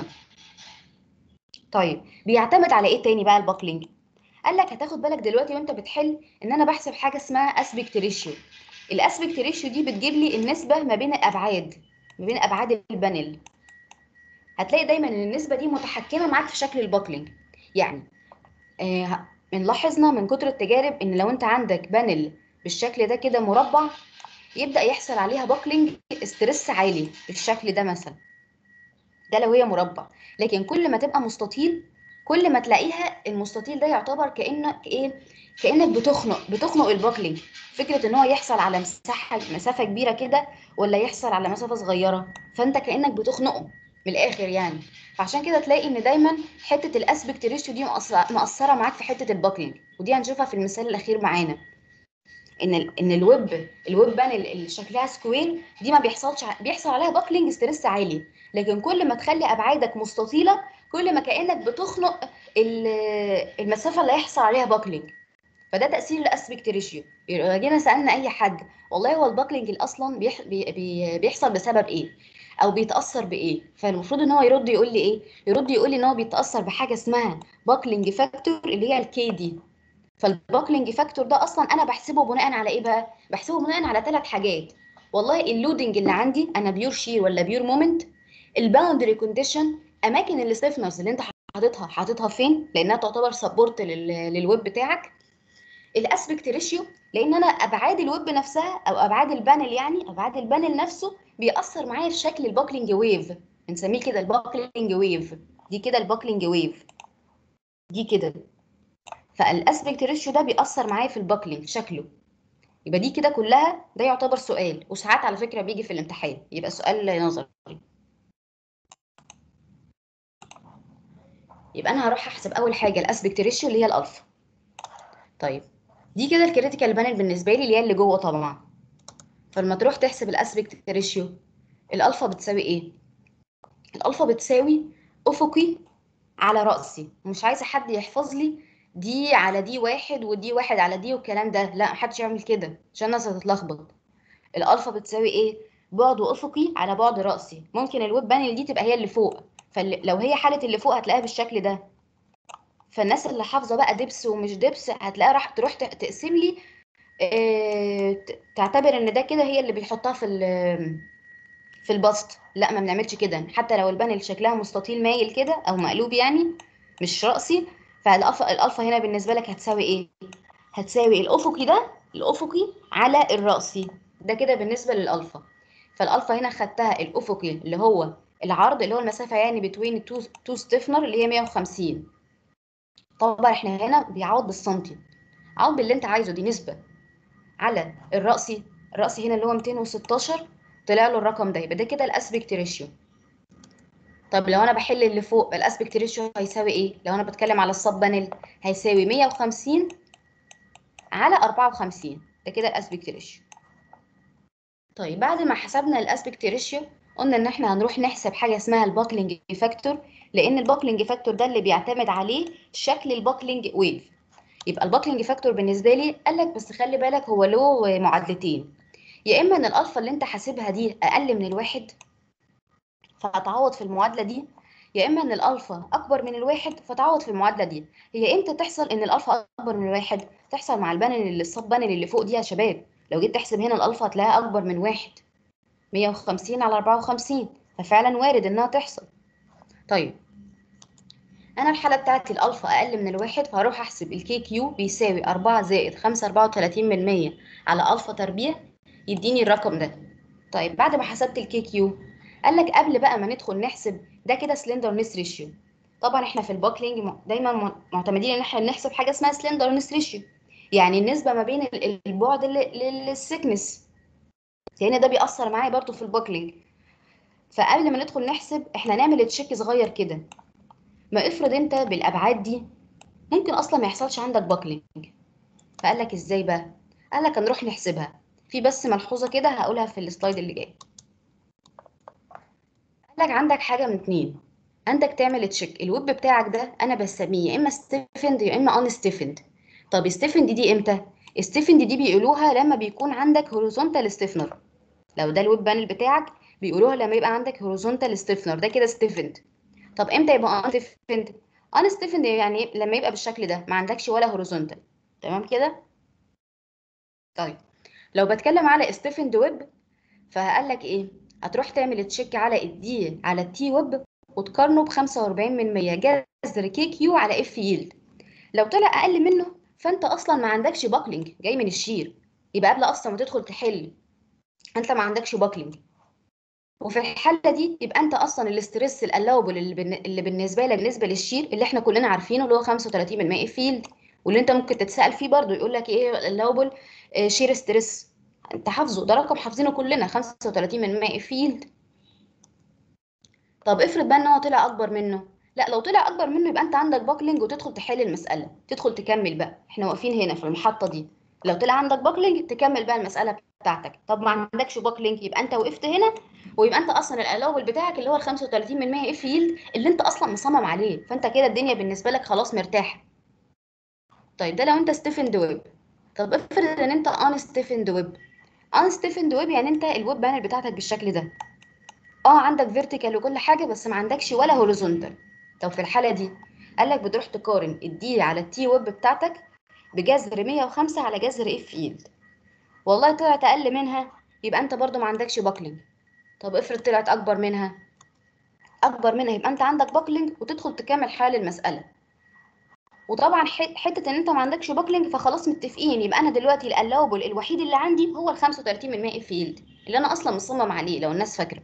طيب بيعتمد على ايه تاني بقى الباكلينج قال لك هتاخد بالك دلوقتي وانت بتحل ان انا بحسب حاجه اسمها اسبكت ريشيو الاسبكت ريشيو دي بتجيب لي النسبه ما بين الابعاد ما بين ابعاد البانل هتلاقي دايما ان النسبه دي متحكمه معاك في شكل الباكلينج يعني آه لاحظنا من كتر التجارب ان لو انت عندك بانل بالشكل ده كده مربع يبدا يحصل عليها باكلينج استرس عالي بالشكل ده مثلا ده لو هي مربع لكن كل ما تبقى مستطيل كل ما تلاقيها المستطيل ده يعتبر كانك ايه كانك بتخنق بتخنق الباكلينج فكره ان هو يحصل على مساحه مسافه كبيره كده ولا يحصل على مسافه صغيره فانت كانك بتخنقه من الاخر يعني فعشان كده تلاقي ان دايما حته الاسبكت ريشيو دي مؤثره مؤثره معاك في حته الباكلينج ودي هنشوفها في المثال الاخير معانا ان ال ان الويب الويب بانل اللي شكلها سكوير دي ما بيحصلش ع- بيحصل عليها باكلينج ستريس عالي لكن كل ما تخلي ابعادك مستطيله كل ما كانك بتخنق ال- المسافه اللي هيحصل عليها باكلينج فده تاثير الاسبكت ريشيو يبقى جينا سالنا اي حد والله هو الباكلينج اصلا بيح بي بي بيحصل بسبب ايه او بيتاثر بايه فالمفروض ان هو يرد يقول لي ايه يرد يقول لي ان هو بيتاثر بحاجه اسمها باكلينج فاكتور اللي هي الكي دي فالباكلينج فاكتور ده اصلا انا بحسبه بناء على ايه بقى بحسبه بناء على ثلاث حاجات والله اللودنج اللي عندي انا بيور شير ولا بيور مومنت الباوندري كونديشن اماكن الستيفنرز اللي انت حاططها حاططها فين لانها تعتبر سبورت للويب بتاعك الاسبكت ريشيو لان انا ابعاد الويب نفسها او ابعاد البانل يعني ابعاد البانل نفسه بيأثر معايا في شكل الباكلينج ويف بنسميه كده الباكلينج ويف دي كده الباكلينج ويف دي كده فالاسبكت ريشيو ده بيأثر معايا في الباكلينج شكله يبقى دي كده كلها ده يعتبر سؤال وساعات على فكرة بيجي في الامتحان يبقى سؤال نظري يبقى انا هروح احسب اول حاجه الاسبكت ريشيو اللي هي الالفا طيب دي كده الكريتيكال بانل بالنسبه لي اللي هي اللي جوه طبعا فلما تروح تحسب الاسبكت ريشيو الالفا بتساوي ايه الالفا بتساوي افقي على راسي مش عايزه حد يحفظ لي دي على دي واحد ودي واحد على دي والكلام ده لا محدش يعمل كده عشان الناس هتتلخبط الالفا بتساوي ايه بعد افقي على بعد راسي ممكن الويب بانل دي تبقى هي اللي فوق فلو هي حاله اللي فوق هتلاقيها بالشكل ده فالناس اللي حافظه بقى دبس ومش دبس هتلاقيها راح تروح ت- تقسم لي آه، ت- تعتبر ان ده كده هي اللي بيحطها في ال- في البسط لا ما بنعملش كده حتى لو البانل شكلها مستطيل مايل كده او مقلوب يعني مش رأسي فالالفا الالفا هنا بالنسبه لك هتساوي ايه هتساوي الافقي ده الافقي على الرأسي ده كده بالنسبه للالفا فالالفا هنا خدتها الافقي اللي هو العرض اللي هو المسافه يعني بين التو تو ستيفنر اللي هي 150 طبعا احنا هنا بيعوض بالسنتي عوض باللي انت عايزه دي نسبه على الرأسي الرأسي هنا اللي هو 216 طلع له الرقم ده يبقى ده كده الاسبكت ريشيو طب لو انا بحل اللي فوق الاسبكت ريشيو هيساوي ايه لو انا بتكلم على الصب بانل هيساوي 150 على 54 ده كده الاسبكت ريشيو طيب بعد ما حسبنا الاسبكت ريشيو قلنا ان احنا هنروح نحسب حاجه اسمها الباكلينج فاكتور لان الباكلينج فاكتور ده اللي بيعتمد عليه شكل الباكلينج ويف يبقى الباكلينج فاكتور بالنسبه لي قال لك بس خلي بالك هو له معادلتين يا اما ان الالفا اللي انت حاسبها دي اقل من الواحد فهتعوض في المعادله دي يا اما ان الالفا اكبر من الواحد فتعوض في المعادله دي هي امتى تحصل ان الالفا اكبر من الواحد تحصل مع البانل اللي الصب بانل اللي فوق دي يا شباب لو جيت تحسب هنا الالفا هتلاقيها اكبر من واحد 150 على 54 ففعلا وارد انها تحصل طيب انا الحاله بتاعتي الالفا اقل من الواحد فهروح احسب الكي كيو بيساوي 4 زائد 5 34 من 100 على الفا تربيع يديني الرقم ده طيب بعد ما حسبت الكي كيو قال لك قبل بقى ما ندخل نحسب ده كده سلندرنس ريشيو طبعا احنا في الباكلينج م- دايما م- معتمدين ان احنا نحسب حاجه اسمها سلندرنس ريشيو يعني النسبه ما بين ال- البعد للسكنس لان ده بيأثر معايا برضو في الباكلينج فقبل ما ندخل نحسب احنا نعمل تشيك صغير كده ما افرض انت بالابعاد دي ممكن اصلا ما يحصلش عندك باكلينج فقال لك ازاي بقى قال لك هنروح نحسبها في بس ملحوظه كده هقولها في السلايد اللي جاي قال لك عندك حاجه من اتنين عندك تعمل تشيك الويب بتاعك ده انا بسميه يا اما ستيفند يا اما ان ستيفند طب ستيفند دي امتى ستيفند دي بيقولوها لما بيكون عندك هوريزونتال ستيفنر لو ده الويب بانل بتاعك بيقولوها لما يبقى عندك هوريزونتال ستيفنر ده كده ستيفند طب امتى يبقى ان ستيفند ان ستيفند يعني لما يبقى بالشكل ده ما عندكش ولا هوريزونتال تمام كده طيب لو بتكلم على ستيفند ويب فهقول لك ايه هتروح تعمل تشيك على الدي على التي ويب وتقارنه ب 45 من 100 جذر كي كيو على اف يلد لو طلع اقل منه فانت اصلا ما عندكش باكلينج جاي من الشير يبقى قبل اصلا ما تدخل تحل انت ما عندكش باكلينج وفي الحاله دي يبقى انت اصلا الاسترس الالاوبل اللي, بالن- اللي بالنسبه لك بالنسبه للشير اللي احنا كلنا عارفينه اللي هو 35 من 100 اف يلد واللي انت ممكن تتسال فيه برضو يقول لك ايه الالاوبل شير ستريس انت حافظه ده رقم حافظينه كلنا 35 من 100 اف يلد طب افرض بقى ان هو طلع اكبر منه لا لو طلع اكبر منه يبقى انت عندك باكلينج وتدخل تحل المساله تدخل تكمل بقى احنا واقفين هنا في المحطه دي لو طلع عندك باكلينج تكمل بقى المساله بتاعتك طب ما عندكش باكلينج يبقى انت وقفت هنا ويبقى انت اصلا الالاوبل بتاعك اللي هو ال 35 من 100 اف يلد اللي انت اصلا مصمم عليه فانت كده الدنيا بالنسبه لك خلاص مرتاحه طيب ده لو انت ستيفند ويب طب افرض ان انت ان ستيفند ويب ان ستيفند ويب يعني انت الويب بانل بتاعتك بالشكل ده اه عندك فيرتيكال وكل حاجه بس ما عندكش ولا هوريزونتال طب في الحاله دي قال لك بتروح تقارن الدي على التي ويب بتاعتك بجذر 105 على جذر اف يلد والله طلعت اقل منها يبقى انت برضو ما عندكش باكلينج طب افرض طلعت اكبر منها اكبر منها يبقى انت عندك باكلينج وتدخل تكمل حل المساله وطبعا ح- حته ان انت ما عندكش باكلينج فخلاص متفقين يبقى انا دلوقتي الالاوبل الوحيد اللي عندي هو ال 35 من 100 فيلد اللي انا اصلا مصمم عليه لو الناس فاكره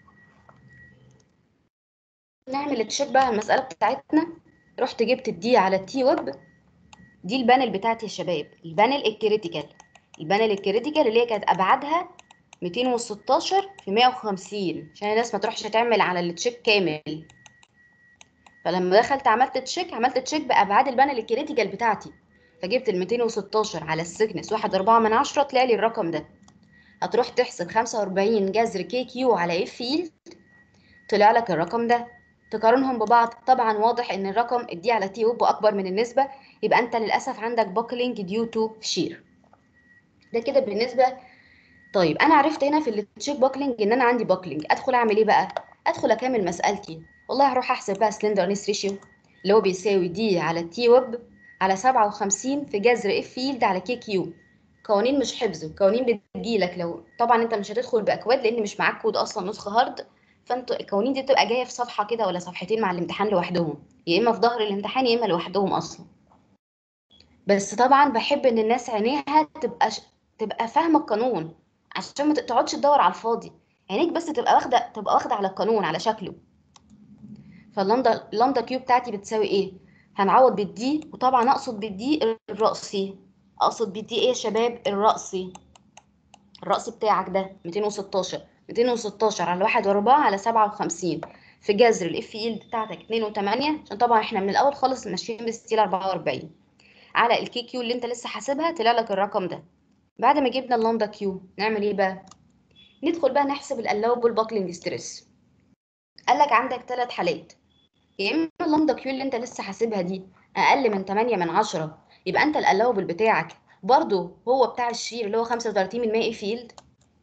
نعمل تشيك بقى على المساله بتاعتنا رحت جبت الدي على التي ويب دي البانل بتاعتي يا شباب البانل الكريتيكال البانل الكريتيكال اللي هي كانت ابعادها 216 في 150 عشان الناس ما تروحش تعمل على التشيك كامل فلما دخلت عملت تشيك عملت تشيك بابعاد البانل الكريتيكال بتاعتي فجبت ال 216 على السكنس 1.4 من 10 طلع لي الرقم ده هتروح تحسب 45 جذر كي كيو على اف يلد طلع لك الرقم ده تقارنهم ببعض طبعا واضح ان الرقم الدي على تي ويب اكبر من النسبه يبقى انت للاسف عندك باكلينج ديو تو شير ده كده بالنسبه طيب انا عرفت هنا في التشيك باكلينج ان انا عندي باكلينج ادخل اعمل ايه بقى ادخل اكمل مسالتي والله هروح احسب بقى سلندرنس ريشيو اللي هو بيساوي دي على تي ويب على 57 في جذر اف يلد على كي كيو قوانين مش حفظ قوانين بتجيلك لو طبعا انت مش هتدخل باكواد لان مش معاك كود اصلا نسخه هارد فانت القوانين دي بتبقى جايه في صفحه كده ولا صفحتين مع الامتحان لوحدهم يا اما في ظهر الامتحان يا اما لوحدهم اصلا بس طبعا بحب ان الناس عينيها تبقى ش... تبقى فاهمه القانون عشان ما تقعدش تدور على الفاضي عينيك بس تبقى واخده تبقى واخده على القانون على شكله فاللامدا اللامدا كيو بتاعتي بتساوي ايه هنعوض بالدي وطبعا اقصد بالدي الرأسي اقصد بالدي ايه يا شباب الرأسي الرأس بتاعك ده 216 216 على 1 و4 على 57 في جذر الاف يلد بتاعتك 2 و8 عشان طبعا احنا من الاول خالص ماشيين بستيل 44 على الكي كيو اللي انت لسه حاسبها طلع لك الرقم ده بعد ما جبنا اللامدا كيو نعمل ايه بقى ندخل بقى نحسب الالاوبل باكلينج ستريس قال لك عندك ثلاث حالات يا اما اللامدا كيو اللي انت لسه حاسبها دي اقل من 8 من 10 يبقى انت الالاوبل بتاعك برضو هو بتاع الشير اللي هو 35 من 100 فيلد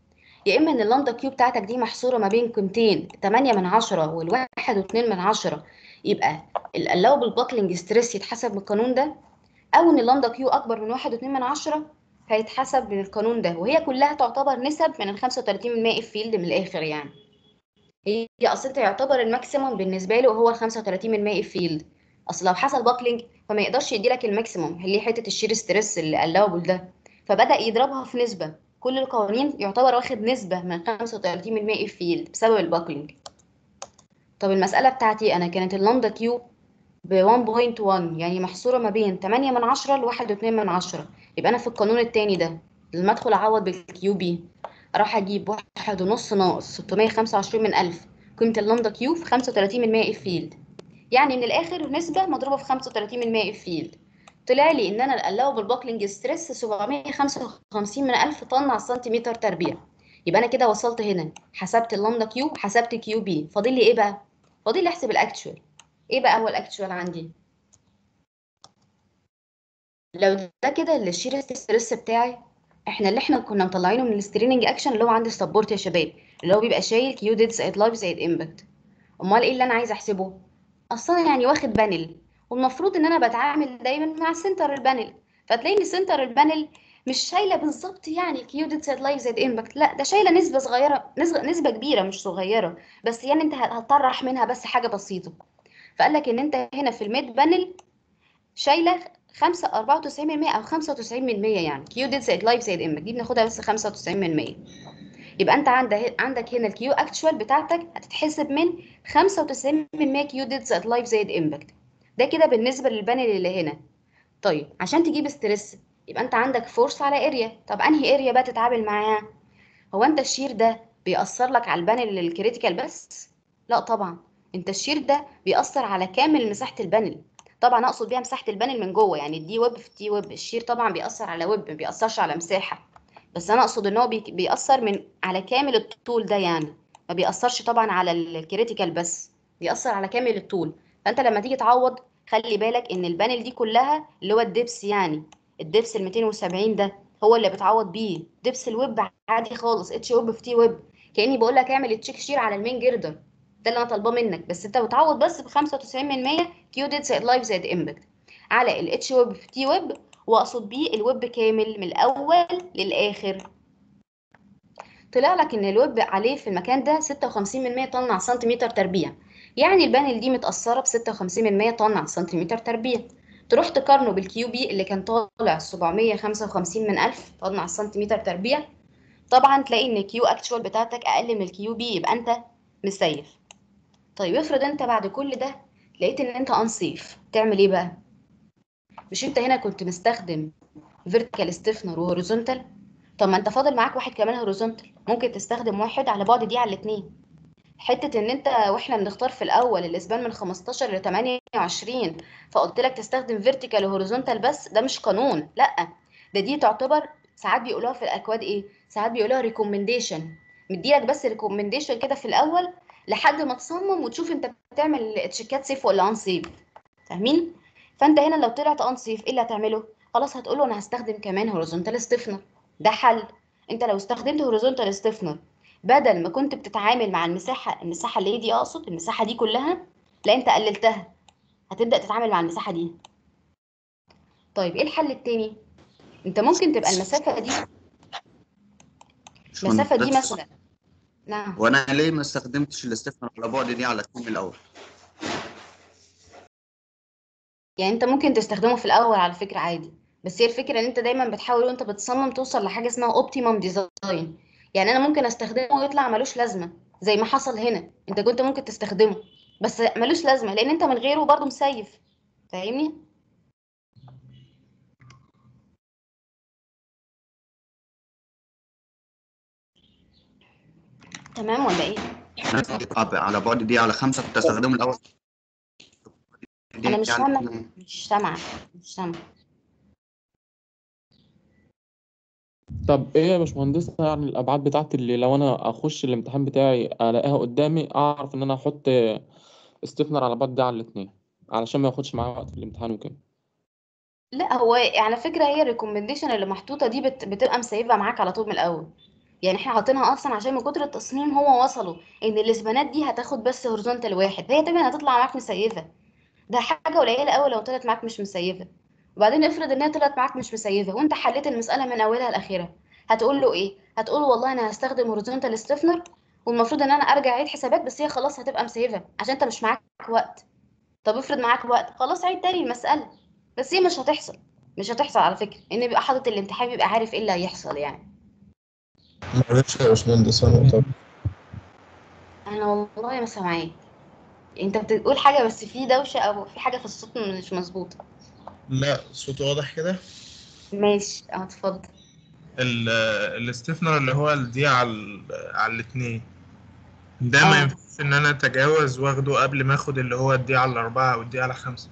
يا اما ان اللامدا كيو بتاعتك دي محصوره ما بين قيمتين 8 من 10 والواحد واتنين من 10 يبقى الالاوبل باكلينج ستريس يتحسب من القانون ده او ان اللامدا كيو اكبر من واحد واتنين من 10 هيتحسب من القانون ده وهي كلها تعتبر نسب من ال 35 اف فيلد من الاخر يعني هي اصل انت يعتبر الماكسيموم بالنسبه له هو ال 35 اف فيلد اصل لو حصل باكلينج فما يقدرش يدي لك الماكسيموم اللي هي حته الشير ستريس اللي الاوبل ده فبدا يضربها في نسبه كل القوانين يعتبر واخد نسبه من 35 اف فيلد بسبب الباكلينج طب المساله بتاعتي انا كانت اللامدا كيو ب 1.1 يعني محصوره ما بين 8 من 10 ل 1.2 من 10 يبقى انا في القانون التاني ده لما ادخل اعوض بالكيو بي اروح اجيب واحد ونص ناقص 625 من 1000 قيمه اللامدا كيو في 35 من 100 اف فيلد يعني من الاخر نسبه مضروبه في 35 من 100 اف فيلد طلع لي ان انا الالاوبل باكلينج ستريس 755 من 1000 طن على السنتيمتر تربيع يبقى انا كده وصلت هنا حسبت اللامدا كيو حسبت كيو بي فاضل لي ايه بقى فاضل لي احسب الاكتشوال ايه بقى هو الاكتشوال عندي لو ده كده الشير ستريس بتاعي احنا اللي احنا كنا مطلعينه من الستريننج اكشن اللي هو عند السبورت يا شباب اللي هو بيبقى شايل كيو ديد زائد لايف زائد امباكت امال ايه اللي انا عايزه احسبه اصلا يعني واخد بانل والمفروض ان انا بتعامل دايما مع سنتر البانل فتلاقي ان سنتر البانل مش شايله بالظبط يعني كيو ديد زائد لايف زائد امباكت لا ده شايله نسبه صغيره نسبه نسبه كبيره مش صغيره بس يعني انت هتطرح منها بس حاجه بسيطه فقال لك ان انت هنا في الميد بانل شايله 5 94% او 95% يعني كيو ديد زائد لايف زائد امباكت دي بناخدها بس 95% يبقى انت عندك عندك هنا الكيو اكتشوال بتاعتك هتتحسب من 95% كيو ديد زائد لايف زائد امباكت ده كده بالنسبه للبانل اللي هنا طيب عشان تجيب ستريس يبقى انت عندك فورس على اريا طب انهي اريا بقى تتعامل معاها هو انت الشير ده بيأثر لك على البانل الكريتيكال بس لا طبعا انت الشير ده بيأثر على كامل مساحه البانل طبعا اقصد بيها مساحه البانل من جوه يعني الدي ويب في التي ويب الشير طبعا بيأثر على ويب ما بيأثرش على مساحه بس انا اقصد ان هو بي- بيأثر من على كامل الطول ده يعني ما بيأثرش طبعا على الكريتيكال بس بيأثر على كامل الطول فانت لما تيجي تعوض خلي بالك ان البانل دي كلها اللي هو الدبس يعني الدبس ال 270 ده هو اللي بتعوض بيه دبس الويب عادي خالص اتش ويب في تي ويب كاني بقول لك اعمل تشيك شير على المين جردر ده اللي انا طالباه منك بس انت بتعوض بس ب 95% كيو ديد زائد لايف زائد امباكت على الاتش ويب في تي ويب واقصد بيه الويب كامل من الاول للاخر طلع لك ان الويب عليه في المكان ده 56% طن على سنتيمتر تربيع يعني البانل دي متأثرة ب 56% طن على سنتيمتر تربيع تروح تقارنه بالكيو بي اللي كان طالع 755 من 1000 طن على سنتيمتر تربيع طبعا تلاقي ان الكيو اكتشوال بتاعتك اقل من الكيو بي يبقى انت مسيف طيب افرض انت بعد كل ده لقيت ان انت انصيف تعمل ايه بقى مش انت هنا كنت مستخدم فيرتيكال ستيفنر وهوريزونتال طب ما انت فاضل معاك واحد كمان هوريزونتال ممكن تستخدم واحد على بعد دي على الاتنين حته ان انت واحنا بنختار في الاول الاسبان من 15 ل 28 فقلت لك تستخدم فيرتيكال وهوريزونتال بس ده مش قانون لا ده دي تعتبر ساعات بيقولوها في الاكواد ايه ساعات بيقولوها ريكومنديشن مديلك بس ريكومنديشن كده في الاول لحد ما تصمم وتشوف انت بتعمل تشيكات سيف ولا ان سيف فاهمين فانت هنا لو طلعت ان سيف ايه اللي هتعمله خلاص هتقول له انا هستخدم كمان هوريزونتال ستيفنر ده حل انت لو استخدمت هوريزونتال ستيفنر بدل ما كنت بتتعامل مع المساحه المساحه اللي هي دي اقصد المساحه دي كلها لا انت قللتها هتبدا تتعامل مع المساحه دي طيب ايه الحل التاني انت ممكن تبقى المسافه دي مش المسافه دي مهندس. مثلا نعم وانا ليه ما استخدمتش الاستفنر على بعد دي على التوم الاول يعني انت ممكن تستخدمه في الاول على فكره عادي بس هي الفكره ان انت دايما بتحاول وانت بتصمم توصل لحاجه اسمها اوبتيمم ديزاين يعني انا ممكن استخدمه ويطلع ملوش لازمه زي ما حصل هنا انت كنت ممكن تستخدمه بس ملوش لازمه لان انت من غيره برضه مسيف فاهمني تمام ولا ايه على على بعد دي على خمسة كنت استخدمه الاول دي انا مش على سامعه اتنين. مش سامعه مش سامعه طب ايه يا باشمهندسة يعني الابعاد بتاعتي اللي لو انا اخش الامتحان بتاعي الاقيها قدامي اعرف ان انا احط استفنر على بعد ده على الاتنين علشان ما ياخدش معايا وقت في الامتحان وكده لا هو على فكره هي الريكومنديشن اللي محطوطه دي بت... بتبقى مسيبه معاك على طول من الاول يعني احنا حاطينها اصلا عشان من كتر التصميم هو وصلوا ان الاسبانات دي هتاخد بس هورزونتال واحد فهي طبعا هتطلع معاك مسيفه ده حاجه قليله قوي لو طلعت معاك مش مسيفه وبعدين افرض انها طلعت معاك مش مسيفه وانت حليت المساله من اولها لاخرها هتقول له ايه هتقول له والله انا هستخدم هورزونتال ستيفنر والمفروض ان انا ارجع اعيد حسابات بس هي خلاص هتبقى مسيفه عشان انت مش معاك وقت طب افرض معاك وقت خلاص عيد تاني المساله بس هي مش هتحصل مش هتحصل على فكره ان بيبقى حاطط الامتحان بيبقى عارف ايه اللي هيحصل يعني معلش يا باشمهندس انا طب انا والله ما سامعاك انت بتقول حاجه بس في دوشه او في حاجه في الصوت مش مظبوطه لا صوت واضح كده ماشي اه اتفضل ال- الاستثناء اللي هو دي على ال- على الاثنين ده ما آه. ينفعش ان انا اتجاوز واخده قبل ما اخد اللي هو الدي على الاربعة او الدي على خمسة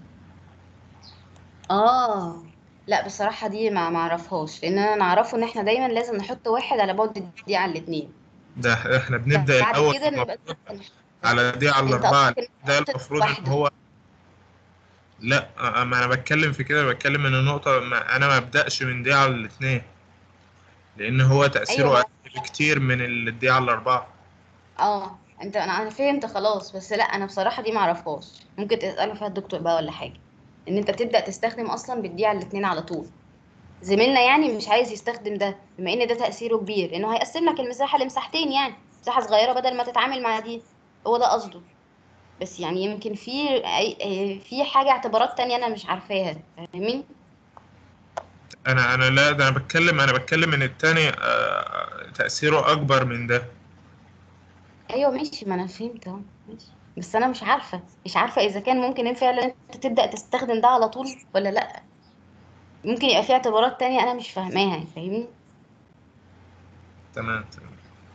اه لا بصراحه دي ما معرفهاش لان انا نعرفه ان احنا دايما لازم نحط واحد على بعد دي على الاثنين ده احنا بنبدأ بعد الاول كده نبقى المفروض على دي على انت الاربعة قصدك إن ده نحط المفروض ان واحدة. هو لا أ- ما انا بتكلم في كده بتكلم ان النقطة ما انا ما ابدأش من دي على الاثنين لان هو تأثيره أيوة. اقل بكتير من الدي على الاربعة اه انت انا انا فهمت خلاص بس لا انا بصراحه دي معرفهاش ممكن تساله فيها الدكتور بقى ولا حاجه ان انت بتبدا تستخدم اصلا بالدي على الاثنين على طول زميلنا يعني مش عايز يستخدم ده بما ان ده تاثيره كبير انه هيقسم لك المساحه لمساحتين يعني مساحه صغيره بدل ما تتعامل مع دي هو ده قصده بس يعني يمكن في أي- في حاجه اعتبارات تانية انا مش عارفاها فاهمين انا انا لا ده انا بتكلم انا بتكلم ان التاني آه، تأثيره اكبر من ده ايوه ماشي ما انا فهمت اهو ماشي بس انا مش عارفه مش عارفه اذا كان ممكن فعلا انت تبدا تستخدم ده على طول ولا لا ممكن يبقى في اعتبارات تانية انا مش فاهماها فاهمني تمام تمام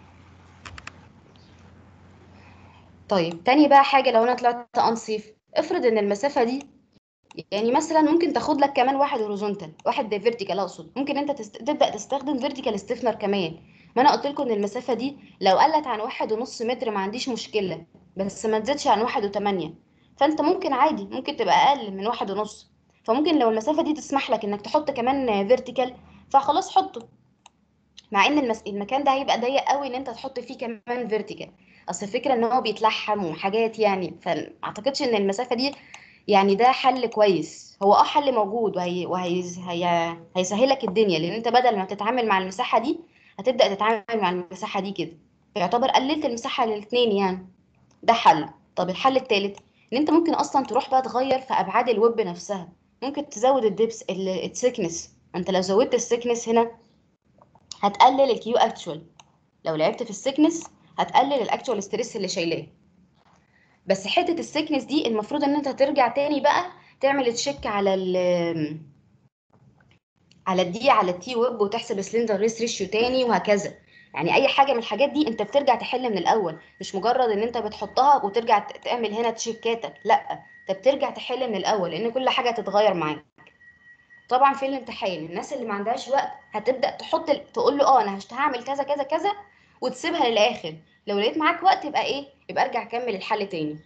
طيب تاني بقى حاجه لو انا طلعت انصيف افرض ان المسافه دي يعني مثلا ممكن تاخد لك كمان واحد هوريزونتال واحد فيرتيكال اقصد ممكن انت تست... تبدا تستخدم فيرتيكال ستيفنر كمان ما انا قلت لكم ان المسافه دي لو قلت عن واحد ونص متر ما عنديش مشكله بس ما تزيدش عن واحد وتمانية فانت ممكن عادي ممكن تبقى اقل من واحد ونص فممكن لو المسافه دي تسمح لك انك تحط كمان فيرتيكال فخلاص حطه مع ان المس... المكان ده هيبقى ضيق قوي ان انت تحط فيه كمان فيرتيكال اصل الفكره ان هو بيتلحم وحاجات يعني فما اعتقدش ان المسافه دي يعني ده حل كويس هو اه حل موجود وهي وهي هي... هيسهلك الدنيا لان انت بدل ما تتعامل مع المساحه دي هتبدا تتعامل مع المساحه دي كده فيعتبر قللت المساحه للاثنين يعني ده حل طب الحل الثالث ان انت ممكن اصلا تروح بقى تغير في ابعاد الويب نفسها ممكن تزود الدبس السيكنس انت لو زودت السيكنس هنا هتقلل الكيو اكتوال لو لعبت في السيكنس هتقلل الاكتوال ستريس اللي شايلاه بس حته السيكنس دي المفروض ان انت ترجع تاني بقى تعمل تشيك على ال على الدي على التي ويب وتحسب سلندر ريس ريشيو تاني وهكذا يعني اي حاجه من الحاجات دي انت بترجع تحل من الاول مش مجرد ان انت بتحطها وترجع ت- تعمل هنا تشيكاتك لا انت بترجع تحل من الاول لان كل حاجه هتتغير معاك طبعا في الامتحان الناس اللي ما عندهاش وقت هتبدا تحط ال- تقول له اه انا هشت- هعمل كذا كذا كذا وتسيبها للاخر لو لقيت معاك وقت يبقى ايه يبقى ارجع كمل الحل تاني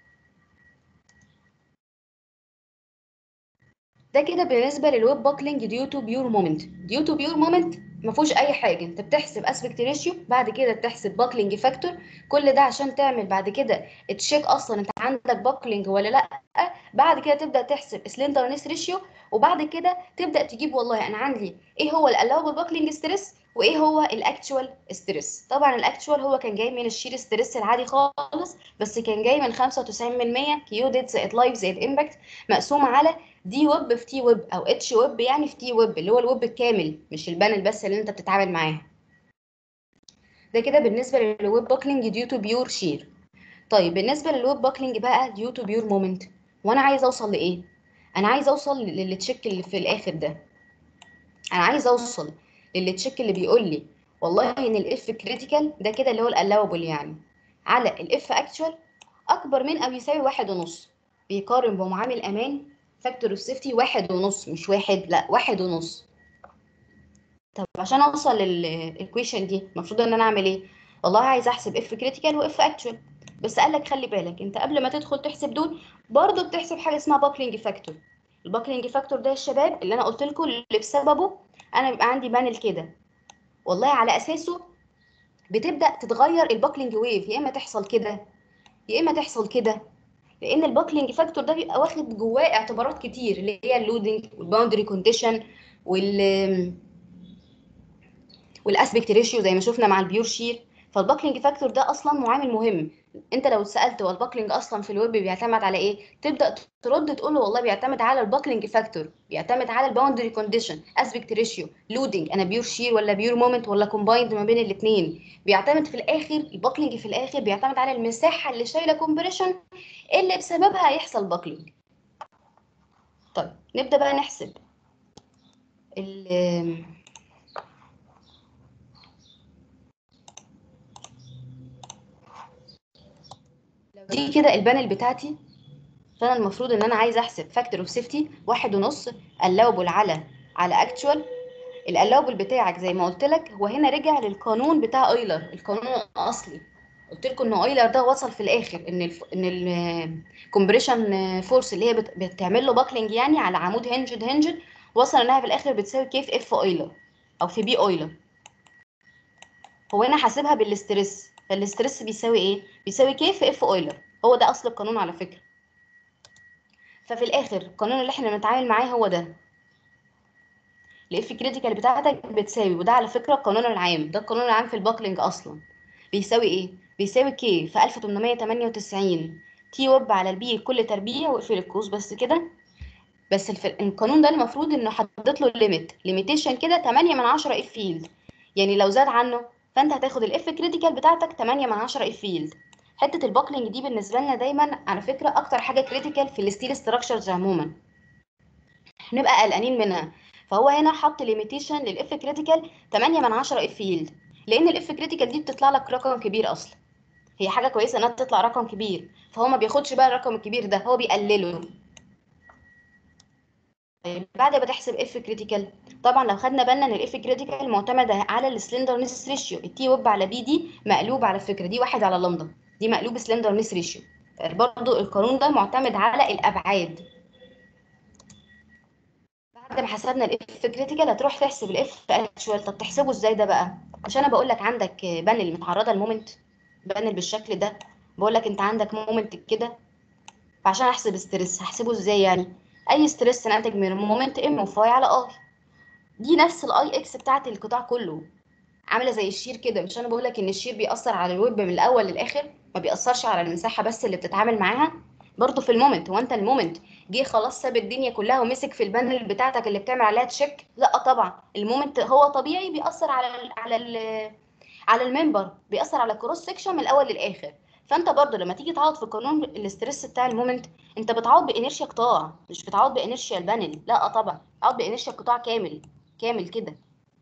ده كده بالنسبه للويب باكلينج ديو تو بيور مومنت ديو تو بيور مومنت ما فيهوش اي حاجه انت بتحسب اسبكت ريشيو بعد كده بتحسب باكلينج فاكتور كل ده عشان تعمل بعد كده تشيك اصلا انت عندك باكلينج ولا لا بعد كده تبدا تحسب سلندرنس ريشيو وبعد كده تبدا تجيب والله انا عندي ايه هو الالاوبل باكلينج ستريس وايه هو الاكتوال ستريس طبعا الاكتوال هو كان جاي من الشير ستريس العادي خالص بس كان جاي من 95% كيو ديت زائد لايف زائد امباكت مقسوم على دي ويب في تي ويب او اتش ويب يعني في تي ويب اللي هو الويب الكامل مش البانل بس اللي انت بتتعامل معاه ده كده بالنسبه للويب باكلينج ديو تو بيور شير طيب بالنسبه للويب باكلينج بقى ديو تو بيور مومنت وانا عايز اوصل لايه انا عايز اوصل للتشيك اللي في الاخر ده انا عايز اوصل للتشيك اللي بيقول لي والله ان الاف كريتيكال ده كده اللي هو الالاوبل يعني على الاف اكتوال اكبر من او يساوي واحد ونص بيقارن بمعامل امان فاكتور اوف سيفتي واحد ونص مش واحد لا واحد ونص طب عشان اوصل للايكويشن دي المفروض ان انا اعمل ايه والله عايز احسب اف كريتيكال واف اكتوال بس قال لك خلي بالك انت قبل ما تدخل تحسب دول برضه بتحسب حاجه اسمها باكلينج فاكتور الباكلينج فاكتور ده يا شباب اللي انا قلت لكم اللي بسببه انا بيبقى عندي بانل كده والله على اساسه بتبدا تتغير الباكلينج ويف يا اما تحصل كده يا اما تحصل كده لان الباكلينج فاكتور ده بيبقى واخد جواه اعتبارات كتير اللي هي اللودنج والباوندري كونديشن وال والاسبكت ريشيو زي ما شفنا مع البيور شير فالباكلينج فاكتور ده اصلا معامل مهم انت لو اتسالت هو الباكلينج اصلا في الويب بيعتمد على ايه تبدا ترد تقول له والله بيعتمد على الباكلينج فاكتور بيعتمد على الباوندري كونديشن اسبكت ريشيو لودنج انا بيور شير ولا بيور مومنت ولا كومبايند ما بين الاثنين بيعتمد في الاخر الباكلينج في الاخر بيعتمد على المساحه اللي شايله كومبريشن اللي بسببها هيحصل باكلينج طيب نبدا بقى نحسب ال دي كده البانل بتاعتي فانا المفروض ان انا عايزه احسب فاكتور اوف سيفتي واحد ونص allowable على على اكتوال الالوبل بتاعك زي ما قلت لك هو هنا رجع للقانون بتاع اويلر القانون الاصلي قلت لكم ان اويلر ده وصل في الاخر ان ال ان الكومبريشن فورس اللي هي بت بتعمل له باكلينج يعني على عمود هنجد هنجد وصل انها في الاخر بتساوي كيف اف اويلر او في بي اويلر هو هنا حاسبها بالاسترس فالاسترس بيساوي ايه بيساوي كيف اف اويلر هو ده اصل القانون على فكره ففي الاخر القانون اللي احنا بنتعامل معاه هو ده الاف كريتيكال بتاعتك بتساوي وده على فكره القانون العام ده القانون العام في الباكلينج اصلا بيساوي ايه بيساوي كي في 1898 تي ويب على البي كل تربيع واقفل القوس بس كده بس الف... القانون ده المفروض انه حطيت له ليميت ليميتيشن كده 8 من 10 اف فيلد يعني لو زاد عنه فانت هتاخد الاف كريتيكال بتاعتك 8 من 10 اف فيلد حته الباكلينج دي بالنسبه لنا دايما على فكره اكتر حاجه كريتيكال في الستيل ستراكشرز عموما نبقى قلقانين منها فهو هنا حط ليميتيشن للاف كريتيكال 8 من 10 اف فيلد لان الاف كريتيكال دي بتطلع لك رقم كبير اصلا هي حاجه كويسه انها تطلع رقم كبير فهو ما بياخدش بقى الرقم الكبير ده هو بيقلله طيب بعد ما تحسب اف كريتيكال طبعا لو خدنا بالنا ان الاف كريتيكال معتمده على السلندرنس ريشيو التي ويب على بي دي مقلوب على فكره دي واحد على لامدا دي مقلوب سلندرنس ريشيو برضو القانون ده معتمد على الابعاد بعد ما حسبنا الاف كريتيكال هتروح تحسب الاف اكشوال طب تحسبه ازاي ده بقى مش انا بقول لك عندك بانل متعرضه لمومنت بانل بالشكل ده بقول لك انت عندك مومنت كده فعشان احسب ستريس هحسبه ازاي يعني اي ستريس ناتج من مومنت ام اوف واي على اي دي نفس الاي اكس بتاعت القطاع كله عامله زي الشير كده مش انا بقول لك ان الشير بيأثر على الويب من الاول للاخر ما بيأثرش على المساحه بس اللي بتتعامل معاها برضه في المومنت هو انت المومنت جه خلاص ساب الدنيا كلها ومسك في البانل بتاعتك اللي بتعمل عليها تشيك لا طبعا المومنت هو طبيعي بيأثر على ال على ال على الممبر بيأثر على الكروس سكشن من الاول للاخر فانت برضه لما تيجي تعوض في قانون الاسترس بتاع المومنت انت بتعوض بانيرشيا قطاع مش بتعوض بانيرشيا البانل لا طبعا بتعوض بانيرشيا القطاع كامل كامل كده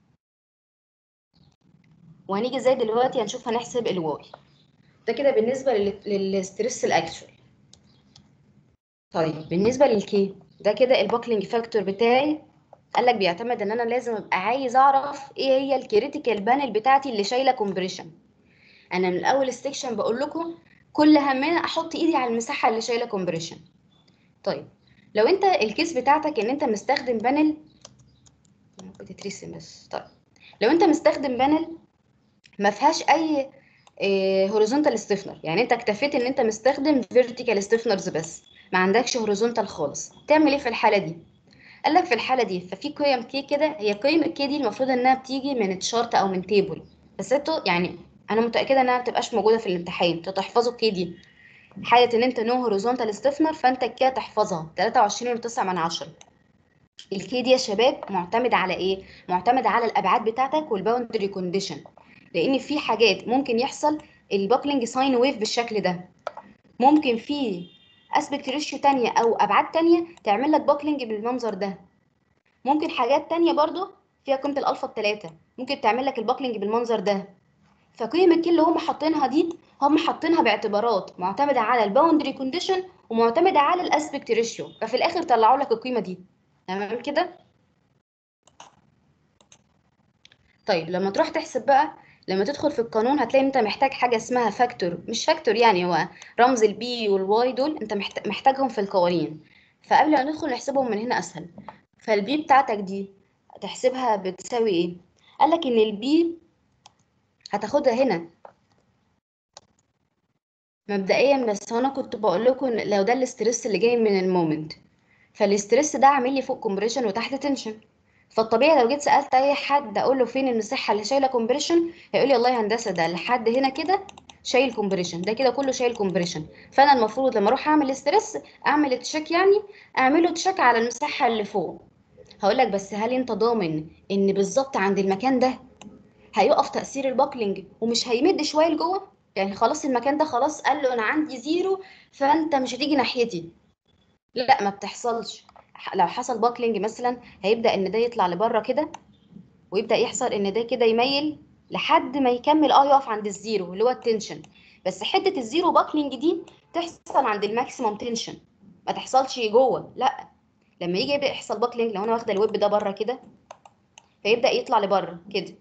وهنيجي ازاي دلوقتي هنشوف هنحسب الواي ده كده بالنسبه للستريس الاكشوال طيب بالنسبه للكي ده كده الباكلينج فاكتور بتاعي قال لك بيعتمد ان انا لازم ابقى عايز اعرف ايه هي الكريتيكال بانل بتاعتي اللي شايله كومبريشن انا من اول السكشن بقول لكم كل همنا احط ايدي على المساحه اللي شايله كومبريشن طيب لو انت الكيس بتاعتك ان انت مستخدم بانل بتترسم بس طيب لو انت مستخدم بانل ما فيهاش اي هوريزونتال ستيفنر يعني انت اكتفيت ان انت مستخدم فيرتيكال ستيفنرز بس ما عندكش هوريزونتال خالص تعمل ايه في الحاله دي قال لك في الحاله دي ففي قيم كي كده هي قيم الكي دي المفروض انها بتيجي من تشارت او من تيبل بس انتوا يعني انا متاكده انها ما تبقاش موجوده في الامتحان انتوا تحفظوا الكي دي حاله ان انت نو هوريزونتال ستيفنر فانت الكي تحفظها 23.9 من 10 الكي دي يا شباب معتمد على ايه معتمد على الابعاد بتاعتك والباوندري كونديشن لان في حاجات ممكن يحصل الباكلينج ساين ويف بالشكل ده ممكن في اسبكت ريشيو تانية او ابعاد تانية تعمل لك باكلينج بالمنظر ده ممكن حاجات تانية برضو فيها قيمه الالفا بتلاتة ممكن تعمل لك الباكلينج بالمنظر ده فقيم الكي اللي هم حاطينها دي هم حاطينها باعتبارات معتمده على الباوندري كونديشن ومعتمده على الاسبكت ريشيو ففي الاخر طلعوا لك القيمه دي تمام كده طيب لما تروح تحسب بقى لما تدخل في القانون هتلاقي انت محتاج حاجه اسمها فاكتور مش فاكتور يعني هو رمز البي والواي دول انت محتاجهم في القوانين فقبل ما ندخل نحسبهم من هنا اسهل فالبي بتاعتك دي تحسبها بتساوي ايه قال لك ان البي هتاخدها هنا مبدئيا بس هو انا كنت بقول لكم إن لو ده الاسترس اللي جاي من المومنت فالاسترس ده عامل لي فوق كومبريشن وتحت تنشن فالطبيعي لو جيت سالت اي حد اقول له فين المساحه اللي شايله كومبريشن هيقول لي والله يا هندسه ده لحد هنا كده شايل كومبريشن ده كده كله شايل كومبريشن فانا المفروض لما اروح اعمل استرس اعمل تشيك يعني اعمله تشيك على المساحه اللي فوق هقول لك بس هل انت ضامن ان بالظبط عند المكان ده هيقف تاثير الباكلينج ومش هيمد شويه لجوه يعني خلاص المكان ده خلاص قال له انا عندي زيرو فانت مش هتيجي ناحيتي لا ما بتحصلش ح- لو حصل باكلينج مثلا هيبدا ان ده يطلع لبره كده ويبدا يحصل ان ده كده يميل لحد ما يكمل اه يقف عند الزيرو اللي هو التنشن بس حته الزيرو باكلينج دي تحصل عند الماكسيمم تنشن ما تحصلش جوه لا لما يجي يبدا يحصل باكلينج لو انا واخده الويب ده بره كده فيبدا يطلع لبره كده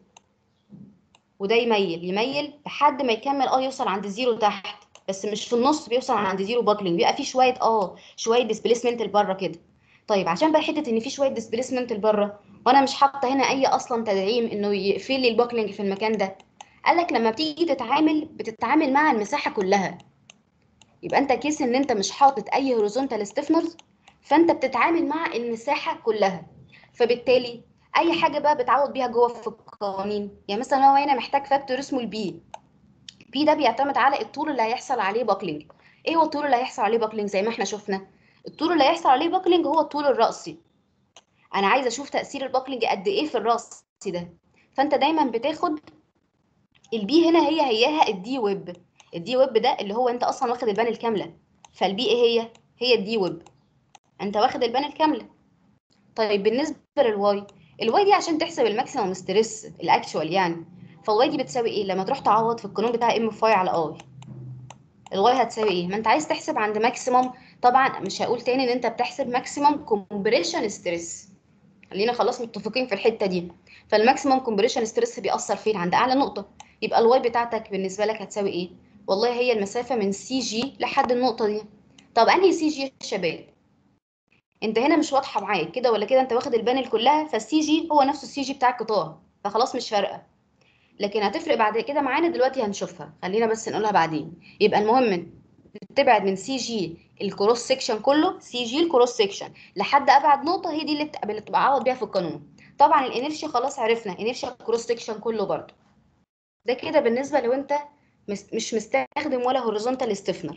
وده يميل يميل لحد ما يكمل اه يوصل عند الزيرو تحت بس مش في النص بيوصل عند زيرو باكلينج بيبقى في شويه اه شويه ديسبيسمنت لبره كده طيب عشان بقى حته ان في شويه ديسبيسمنت لبره وانا مش حاطه هنا اي اصلا تدعيم انه يقفل لي الباكلينج في المكان ده قال لك لما بتيجي تتعامل بتتعامل مع المساحه كلها يبقى انت كيس ان انت مش حاطط اي هوريزونتال ستيفنرز فانت بتتعامل مع المساحه كلها فبالتالي اي حاجه بقى بتعوض بيها جوه في القوانين يعني مثلا هو هنا محتاج فاكتور اسمه البي بي ده بيعتمد على الطول اللي هيحصل عليه باكلينج ايه هو الطول اللي هيحصل عليه باكلينج زي ما احنا شفنا الطول اللي هيحصل عليه باكلينج هو الطول الرأسي انا عايزه اشوف تاثير الباكلينج قد ايه في الرأسي ده فانت دايما بتاخد البي هنا هي هياها الدي ويب الدي ويب ده اللي هو انت اصلا واخد البان الكامله فالبي ايه هي هي الدي ويب انت واخد البان الكامله طيب بالنسبه للواي الواي دي عشان تحسب الماكسيمم ستريس الاكشوال يعني فالواي دي بتساوي ايه لما تروح تعوض في القانون بتاع ام فاي على اي الواي هتساوي ايه ما انت عايز تحسب عند ماكسيمم طبعا مش هقول تاني ان انت بتحسب ماكسيمم كومبريشن ستريس خلينا خلاص متفقين في الحته دي فالماكسيمم كومبريشن ستريس بيأثر فين عند اعلى نقطه يبقى الواي بتاعتك بالنسبه لك هتساوي ايه والله هي المسافه من سي جي لحد النقطه دي طب انهي سي جي يا شباب انت هنا مش واضحه معاك كده ولا كده انت واخد البانل كلها فالسي جي هو نفسه السي جي بتاع القطاع فخلاص مش فارقه لكن هتفرق بعد كده معانا دلوقتي هنشوفها خلينا بس نقولها بعدين يبقى المهم تبعد من سي جي الكروس سيكشن كله سي جي الكروس سيكشن لحد ابعد نقطه هي دي اللي بت- اللي بتبقى عوض بيها في القانون طبعا الانرشيا خلاص عرفنا انرشيا كروس سيكشن كله برضه ده كده بالنسبه لو انت مس- مش مستخدم ولا هوريزونتال ستيفنر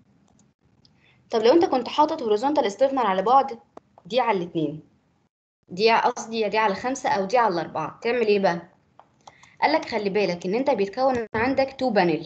طب لو انت كنت حاطط هوريزونتال ستيفنر على بعد دي على الاتنين دي قصدي يا دي على خمسة او دي على اربعة تعمل ايه بقى قال لك خلي بالك ان انت بيتكون عندك تو بانل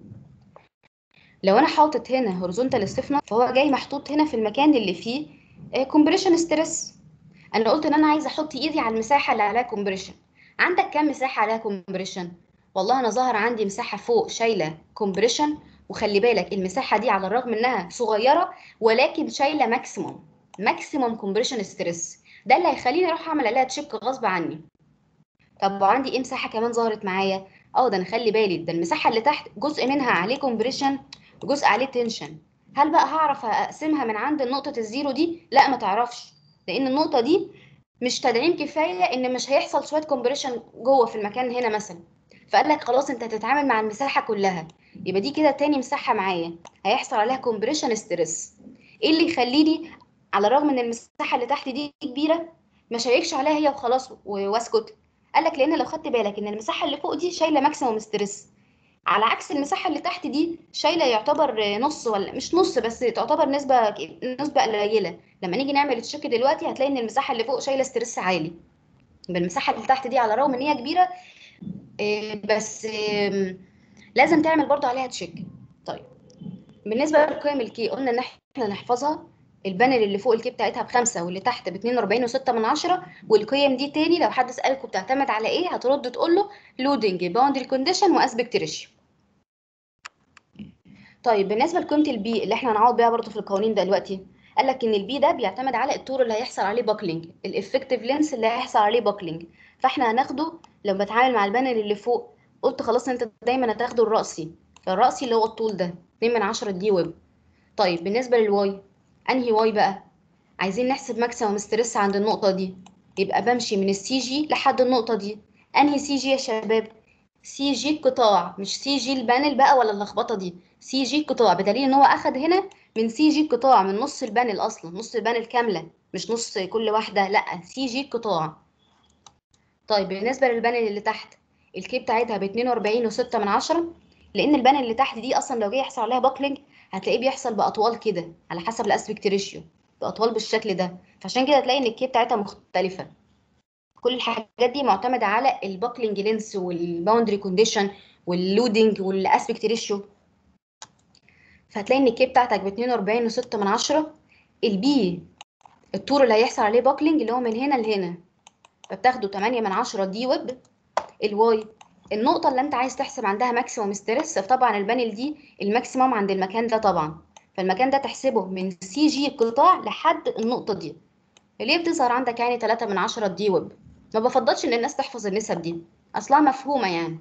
لو انا حاطط هنا هوريزونتال ستيفنر فهو جاي محطوط هنا في المكان اللي فيه كومبريشن ستريس انا قلت ان انا عايزه احط ايدي على المساحه اللي عليها كومبريشن عندك كام مساحه عليها كومبريشن والله انا ظاهر عندي مساحه فوق شايله كومبريشن وخلي بالك المساحه دي على الرغم انها صغيره ولكن شايله ماكسيموم ماكسيموم كومبريشن ستريس ده اللي هيخليني اروح اعمل عليها تشيك غصب عني طب وعندي ايه مساحه كمان ظهرت معايا اه ده انا خلي بالي ده المساحه اللي تحت جزء منها عليه كومبريشن وجزء عليه تنشن هل بقى هعرف اقسمها من عند نقطه الزيرو دي لا ما تعرفش لان النقطه دي مش تدعيم كفايه ان مش هيحصل شويه كومبريشن جوه في المكان هنا مثلا فقال لك خلاص انت هتتعامل مع المساحه كلها يبقى دي كده تاني مساحه معايا هيحصل عليها كومبريشن ستريس ايه اللي يخليني على الرغم ان المساحه اللي تحت دي كبيره ما شيكش عليها هي وخلاص و- واسكت قال لك لان لو خدت بالك ان المساحه اللي فوق دي شايله ماكسيموم ستريس على عكس المساحه اللي تحت دي شايله يعتبر نص ولا مش نص بس تعتبر نسبه نسبه قليله لما نيجي نعمل تشيك دلوقتي هتلاقي ان المساحه اللي فوق شايله ستريس عالي بالمساحه اللي تحت دي على الرغم ان هي كبيره إيه، بس إيه، لازم تعمل برضو عليها تشيك طيب بالنسبه لقيم الكي قلنا ان احنا نحفظها البانل اللي فوق الكي بتاعتها بخمسة واللي تحت ب 42 و6 من عشرة والقيم دي تاني لو حد سألكوا بتعتمد على ايه هترد تقول له لودنج باوندري كونديشن واسبكت ريشيو طيب بالنسبه لقيمه البي اللي احنا هنعوض بيها برضو في القوانين دلوقتي قال لك ان البي ده بيعتمد على الطول اللي هيحصل عليه باكلينج الافكتيف لينس اللي هيحصل عليه باكلينج فاحنا هناخده لما بتعامل مع البانل اللي فوق قلت خلاص انت دايما هتاخده الرأسي فالرأسي اللي هو الطول ده 2 من 10 دي ويب طيب بالنسبه للواي انهي واي بقى عايزين نحسب ماكسيمم ستريس عند النقطه دي يبقى بمشي من السي جي لحد النقطه دي انهي سي جي يا شباب سي جي القطاع مش سي جي البانل بقى ولا اللخبطه دي سي جي القطاع بدليل ان هو اخد هنا من سي جي القطاع من نص البانل اصلا نص البانل كامله مش نص كل واحده لا سي جي القطاع طيب بالنسبه للبانل اللي تحت الكي بتاعتها ب 42 و6 من عشرة لان البانل اللي تحت دي اصلا لو جه يحصل عليها باكلينج هتلاقيه بيحصل باطوال كده على حسب الاسبكت ريشيو باطوال بالشكل ده فعشان كده هتلاقي ان الكي بتاعتها مختلفه كل الحاجات دي معتمده على الباكلينج لينس والباوندري كونديشن واللودنج والاسبكت ريشيو فهتلاقي ان الكي بتاعتك ب 42 و6 من عشرة البي الطول اللي هيحصل عليه باكلينج اللي هو من هنا لهنا فبتاخده 8 من 10 دي ويب الواي النقطة اللي انت عايز تحسب عندها ماكسيموم ستريس فطبعا البانل دي الماكسيموم عند المكان ده طبعا فالمكان ده تحسبه من سي جي القطاع لحد النقطة دي اللي هي بتظهر عندك يعني 3 من 10 دي ويب ما بفضلش ان الناس تحفظ النسب دي اصلها مفهومة يعني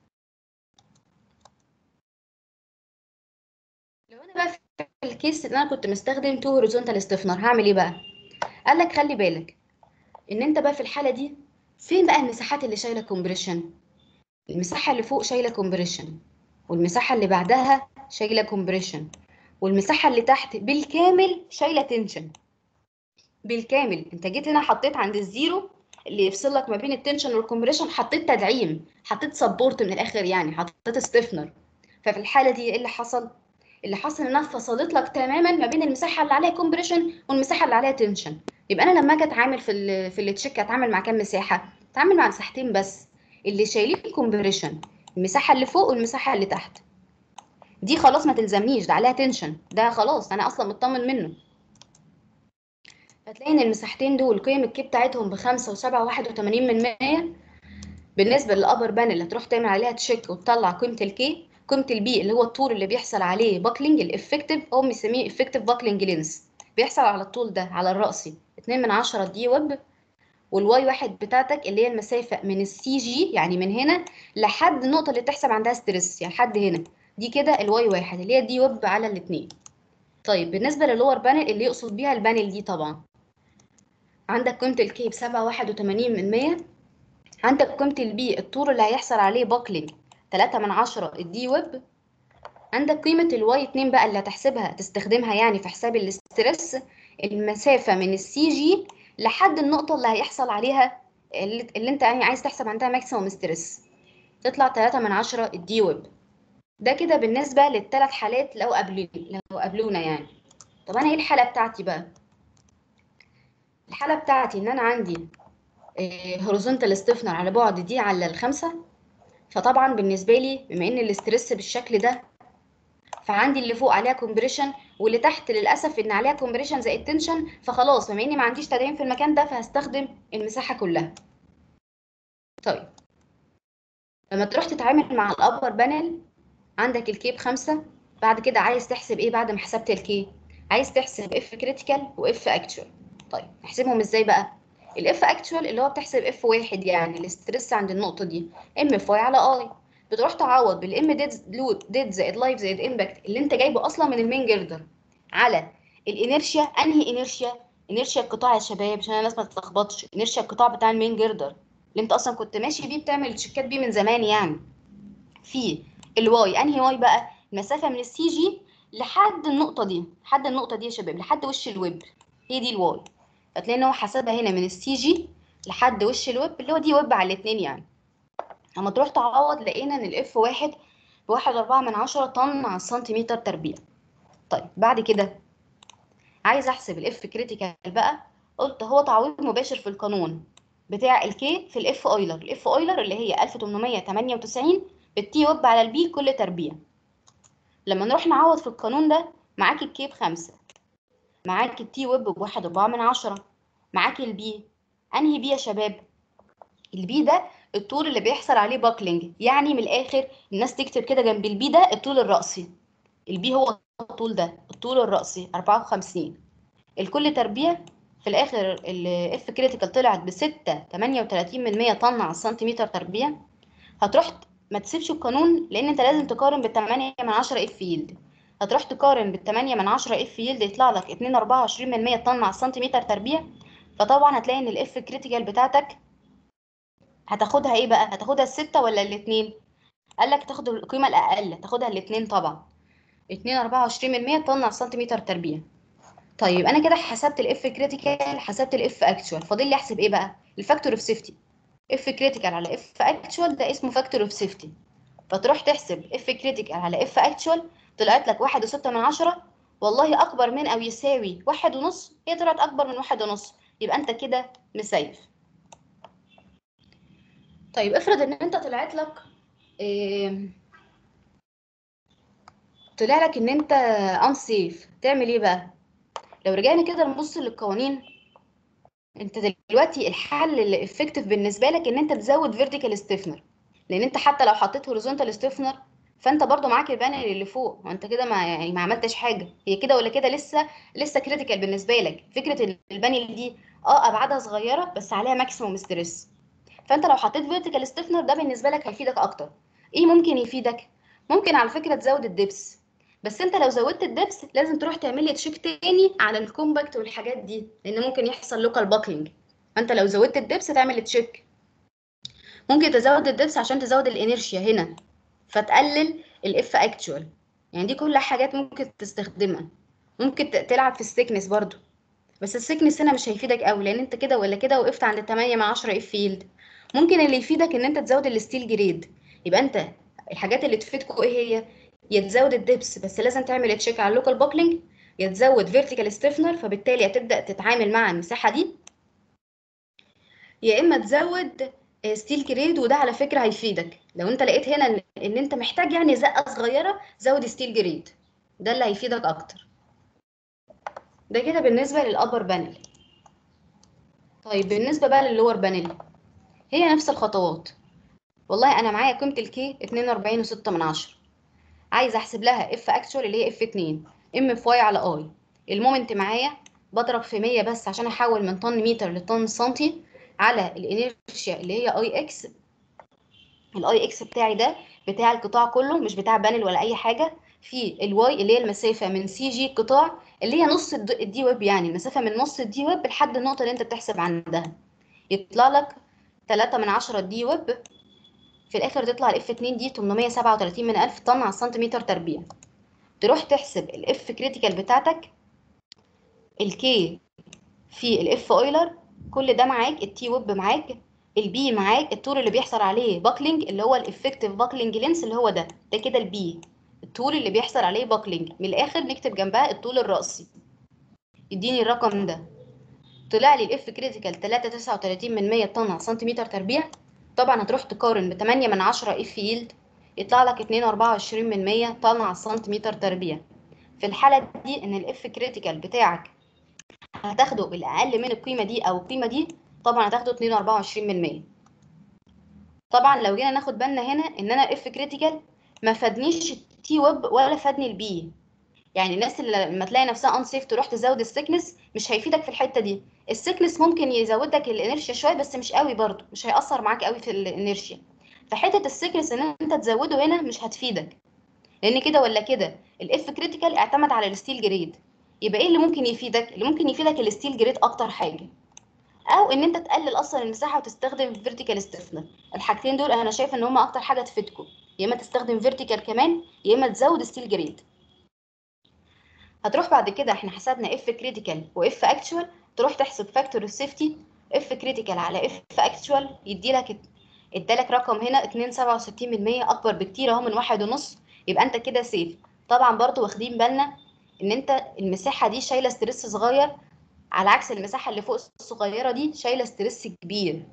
لو انا بقى في الكيس ان انا كنت مستخدم تو هوريزونتال ستيفنر هعمل ايه بقى قال لك خلي بالك ان انت بقى في الحالة دي فين بقى المساحات اللي شايلة كومبريشن المساحة اللي فوق شايلة كومبريشن والمساحة اللي بعدها شايلة كومبريشن والمساحة اللي تحت بالكامل شايلة تنشن بالكامل انت جيت هنا حطيت عند الزيرو اللي يفصل لك ما بين التنشن والكومبريشن حطيت تدعيم حطيت سبورت من الاخر يعني حطيت ستيفنر ففي الحالة دي ايه اللي حصل اللي حصل انها فصلت لك تماما ما بين المساحة اللي عليها كومبريشن والمساحة اللي عليها تنشن يبقى انا لما اجي اتعامل في ال في التشيك اتعامل مع كام مساحة اتعامل مع مساحتين بس اللي شايلين الكومبريشن المساحه اللي فوق والمساحه اللي تحت دي خلاص ما تلزمنيش ده عليها تنشن ده خلاص انا اصلا مطمن منه فتلاقي ان المساحتين دول قيم الكي بتاعتهم بخمسة وسبعة واحد وتمانين من مية بالنسبة للأبر بانل هتروح تعمل عليها تشيك وتطلع قيمة الكي قيمة البي اللي هو الطول اللي بيحصل عليه باكلينج الافكتيف هو بيسميه افكتيف باكلينج لينس بيحصل على الطول ده على الرأسي اتنين من عشرة دي ويب والواي واحد بتاعتك اللي هي المسافة من السي جي يعني من هنا لحد النقطة اللي تحسب عندها ستريس يعني لحد هنا دي كده الواي واحد اللي هي دي ويب على الاتنين طيب بالنسبة للور بانل اللي يقصد بيها البانل دي طبعا عندك قيمة الكي بسبعة واحد وتمانين من مية عندك قيمة البي الطول اللي هيحصل عليه باكلينج تلاتة من عشرة الدي ويب عندك قيمة الواي اتنين بقى اللي هتحسبها تستخدمها يعني في حساب الاسترس المسافة من السي جي لحد النقطة اللي هيحصل عليها اللي, اللي انت يعني عايز تحسب عندها ماكسيموم ستريس تطلع 3 من 10 الدي ويب ده كده بالنسبة للثلاث حالات لو قابلوني لو قابلونا يعني طب انا ايه الحالة بتاعتي بقى الحالة بتاعتي ان انا عندي هوريزونتال ستيفنر على بعد دي على الخمسة فطبعا بالنسبة لي بما ان الاسترس بالشكل ده فعندي اللي فوق عليها كومبريشن واللي تحت للاسف ان عليها كومبريشن زائد تنشن فخلاص بما اني ما عنديش تدعيم في المكان ده فهستخدم المساحه كلها طيب لما تروح تتعامل مع الابر بانل عندك الكي بخمسة بعد كده عايز تحسب ايه بعد ما حسبت الكي عايز تحسب اف كريتيكال واف اكتوال طيب نحسبهم ازاي بقى الاف اكتوال اللي هو بتحسب اف واحد يعني الاسترس عند النقطه دي ام اف واي على اي بتروح تعوض بالام ديد لود ديد زائد لايف زائد امباكت اللي انت جايبه اصلا من المين جردر على الانيرشيا انهي انيرشيا انيرشيا القطاع يا شباب عشان الناس ما تتلخبطش انيرشيا القطاع بتاع المين جردر اللي انت اصلا كنت ماشي بيه بتعمل تشيكات بيه من زمان يعني في الواي انهي واي بقى المسافه من السي جي لحد النقطه دي لحد النقطه دي يا شباب لحد وش الويب هي دي الواي هتلاقي ان هو حسبها هنا من السي جي لحد وش الويب اللي هو دي ويب على الاثنين يعني لما تروح تعوض لقينا ان الاف واحد بواحد اربعة من عشرة طن على السنتيمتر تربيع طيب بعد كده عايز احسب الاف كريتيكال بقى قلت هو تعويض مباشر في القانون بتاع الكي في الاف اويلر الاف اويلر اللي هي 1898 بالتي ويب على البي كل تربيع لما نروح نعوض في القانون ده معاك الكي بخمسة معاك التي ويب بواحد اربعة من عشرة معاك البي انهي بي يا شباب البي ده الطول اللي بيحصل عليه باكلينج يعني من الاخر الناس تكتب كده جنب البي ده الطول الرأسي البي هو الطول ده الطول الرأسي 54 الكل تربيع في الاخر الاف كريتيكال طلعت ب 6 38 من 100 طن على السنتيمتر تربيع هتروح ما تسيبش القانون لان انت لازم تقارن بال 8 من 10 اف يلد هتروح تقارن بال 8 من 10 اف يلد يطلع لك 2 24 من 100 طن على السنتيمتر تربيع فطبعا هتلاقي ان الاف كريتيكال بتاعتك هتاخدها ايه بقى هتاخدها الستة ولا الاتنين قال لك تاخد القيمه الاقل تاخدها الاثنين طبعا 2 24% طن على سنتيمتر تربيع طيب انا كده حسبت الاف كريتيكال حسبت الاف اكتوال فاضل لي احسب ايه بقى الفاكتور اوف سيفتي اف كريتيكال على اف اكتوال ده اسمه فاكتور اوف سيفتي فتروح تحسب اف كريتيكال على اف اكتوال طلعت لك واحد وستة من عشرة والله اكبر من او يساوي واحد ونص هي طلعت اكبر من واحد ونص يبقى انت كده مسيف طيب افرض ان انت طلعت لك إيه طلع لك ان انت انسيف تعمل ايه بقى لو رجعنا كده نبص للقوانين انت دلوقتي الحل اللي افكتيف بالنسبه لك ان انت تزود فيرتيكال ستيفنر لان انت حتى لو حطيت هوريزونتال ستيفنر فانت برضو معاك البانل اللي فوق وانت كده ما يعني ما عملتش حاجه هي كده ولا كده لسه لسه كريتيكال بالنسبه لك فكره ان البانل دي اه ابعادها صغيره بس عليها ماكسيموم ستريس فانت لو حطيت فيرتيكال ستيفنر ده بالنسبه لك هيفيدك اكتر ايه ممكن يفيدك ممكن على فكره تزود الدبس بس انت لو زودت الدبس لازم تروح تعمل لي تشيك تاني على الكومباكت والحاجات دي لان ممكن يحصل لوكال باكلينج فانت لو زودت الدبس تعمل تشيك ممكن تزود الدبس عشان تزود الانيرشيا هنا فتقلل الاف اكتوال يعني دي كلها حاجات ممكن تستخدمها ممكن ت- تلعب في السيكنس برضو بس السيكنس هنا مش هيفيدك قوي لان انت كده ولا كده وقفت عند 8 مع 10 اف فيلد ممكن اللي يفيدك ان انت تزود الستيل جريد يبقى انت الحاجات اللي تفيدكوا ايه هي يا تزود الدبس بس لازم تعمل تشيك على اللوكال باكلينج يا تزود فيرتيكال ستيفنر فبالتالي هتبدا تتعامل مع المساحه دي يا اما تزود ستيل جريد وده على فكره هيفيدك لو انت لقيت هنا ان إن انت محتاج يعني زقه صغيره زود ستيل جريد ده اللي هيفيدك اكتر ده كده بالنسبه للابر بانل طيب بالنسبه بقى للور بانل هي نفس الخطوات والله انا معايا قيمه الكي 42 و6 من عشرة عايزه احسب لها اف اكتوال اللي هي اف 2 ام في واي على اي المومنت معايا بضرب في 100 بس عشان احول من طن متر لطن سنتي على الانيرشيا اللي هي اي اكس الاي اكس بتاعي ده بتاع القطاع كله مش بتاع بانل ولا اي حاجه في الواي اللي هي المسافه من سي جي القطاع اللي هي نص الد- الدي ويب يعني المسافه من نص الدي ويب لحد النقطه اللي انت بتحسب عندها يطلع لك 3 من 10 دي ويب في الاخر تطلع الاف 2 دي 837 من 1000 طن على السنتيمتر تربيع تروح تحسب الاف كريتيكال بتاعتك الكي في الاف اويلر كل ده معاك التي ويب معاك البي معاك الطول اللي بيحصل عليه باكلينج اللي هو الافكتيف باكلينج لينس اللي هو ده ده كده البي الطول اللي بيحصل عليه باكلينج من الاخر نكتب جنبها الطول الرأسي يديني الرقم ده طلع لي الاف كريتيكال 3.39 من 100 طن على سنتيمتر تربيع طبعا هتروح تقارن ب 8 من 10 اف يلد يطلع لك 2.24 من 100 طن على السنتيمتر تربيع في الحالة دي ان الاف كريتيكال بتاعك هتاخده بالاقل من القيمة دي او القيمة دي طبعا هتاخده 2.24 من 100 طبعا لو جينا ناخد بالنا هنا ان انا اف كريتيكال ما فادنيش التي ويب ولا فادني البي يعني الناس اللي لما تلاقي نفسها ان سيف تروح تزود السكنس مش هيفيدك في الحته دي السكنس ممكن يزودك الانرشيا شويه بس مش قوي برضه مش هيأثر معاك قوي في الانرشيا فحته السكنس ان انت تزوده هنا مش هتفيدك لان كده ولا كده الاف كريتيكال اعتمد على الستيل جريد يبقى ايه اللي ممكن يفيدك اللي ممكن يفيدك الستيل جريد اكتر حاجه او ان انت تقلل اصلا المساحه وتستخدم فيرتيكال ستيفنر الحاجتين دول انا شايفه ان هما اكتر حاجه تفيدكم يا اما تستخدم فيرتيكال كمان يا اما تزود ستيل جريد هتروح بعد كده احنا حسبنا اف كريتيكال واف اكتوال تروح تحسب فاكتور السيفتي اف كريتيكال على اف اكتوال يدي لك ادالك رقم هنا 2.67 من 100 اكبر بكتير اهو من واحد ونص يبقى انت كده سيف طبعا برضو واخدين بالنا ان انت المساحه دي شايله ستريس صغير على عكس المساحه اللي فوق الصغيره دي شايله ستريس كبير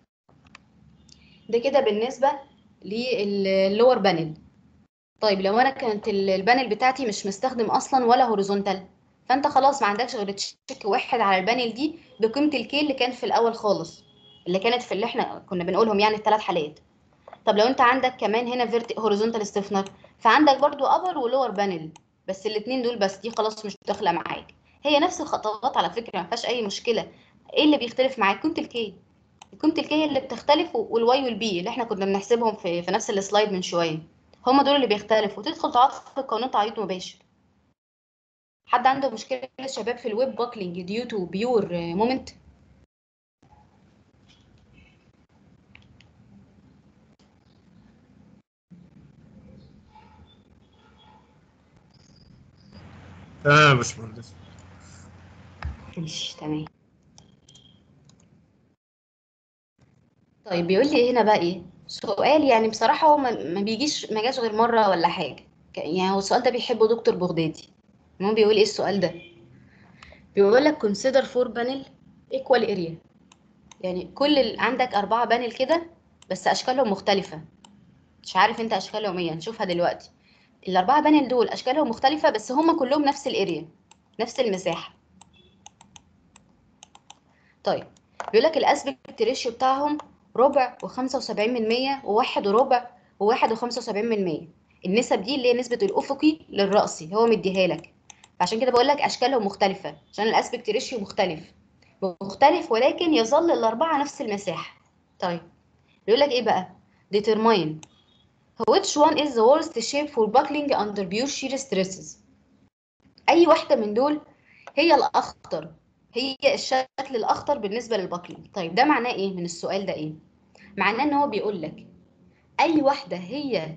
ده كده بالنسبه للور بانل طيب لو انا كانت ال- البانل بتاعتي مش مستخدم اصلا ولا هوريزونتال فانت خلاص ما عندكش غير تشيك واحد على البانل دي بقيمه الكي اللي كانت في الاول خالص اللي كانت في اللي احنا كنا بنقولهم يعني الثلاث حالات طب لو انت عندك كمان هنا فيرتي هوريزونتال ستيفنر فعندك برضو ابر ولور بانل بس الاثنين دول بس دي خلاص مش داخله معاك هي نفس الخطوات على فكره ما فيهاش اي مشكله ايه اللي بيختلف معاك قيمه الكي قيمه الكي هي اللي بتختلف والواي والبي اللي احنا كنا بنحسبهم في في نفس السلايد من شويه هما دول اللي بيختلفوا تدخل تعاطف في قانون تعويض مباشر حد عنده مشكله يا شباب في الويب باكلينج ديو تو بيور مومنت تمام يا باشمهندس ماشي تمام طيب بيقول لي هنا بقى ايه سؤال يعني بصراحة هو ما ما بيجيش ما جاش غير مرة ولا حاجة ك- يعني هو السؤال ده بيحبه دكتور بغدادي المهم بيقول ايه السؤال ده بيقول لك consider four panel equal area يعني كل ال... عندك أربعة بانل كده بس أشكالهم مختلفة مش عارف انت أشكالهم ايه هنشوفها دلوقتي الأربعة بانل دول أشكالهم مختلفة بس هما كلهم نفس الاريا نفس المساحة طيب بيقول لك الاسبكت ريشيو بتاعهم ربع و75 من مية وواحد وربع وواحد وخمسة وسبعين من مية النسب دي اللي هي نسبة الأفقي للرأسي هو مديها لك عشان كده بقول لك أشكالهم مختلفة عشان الاسبكت ريشيو مختلف مختلف ولكن يظل الأربعة نفس المساحة طيب بيقول لك إيه بقى determine which one is the worst shape for buckling under pure shear stresses أي واحدة من دول هي الأخطر هي الشكل الأخطر بالنسبة للباكلينج طيب ده معناه إيه من السؤال ده إيه معناه إن هو بيقول لك أي واحدة هي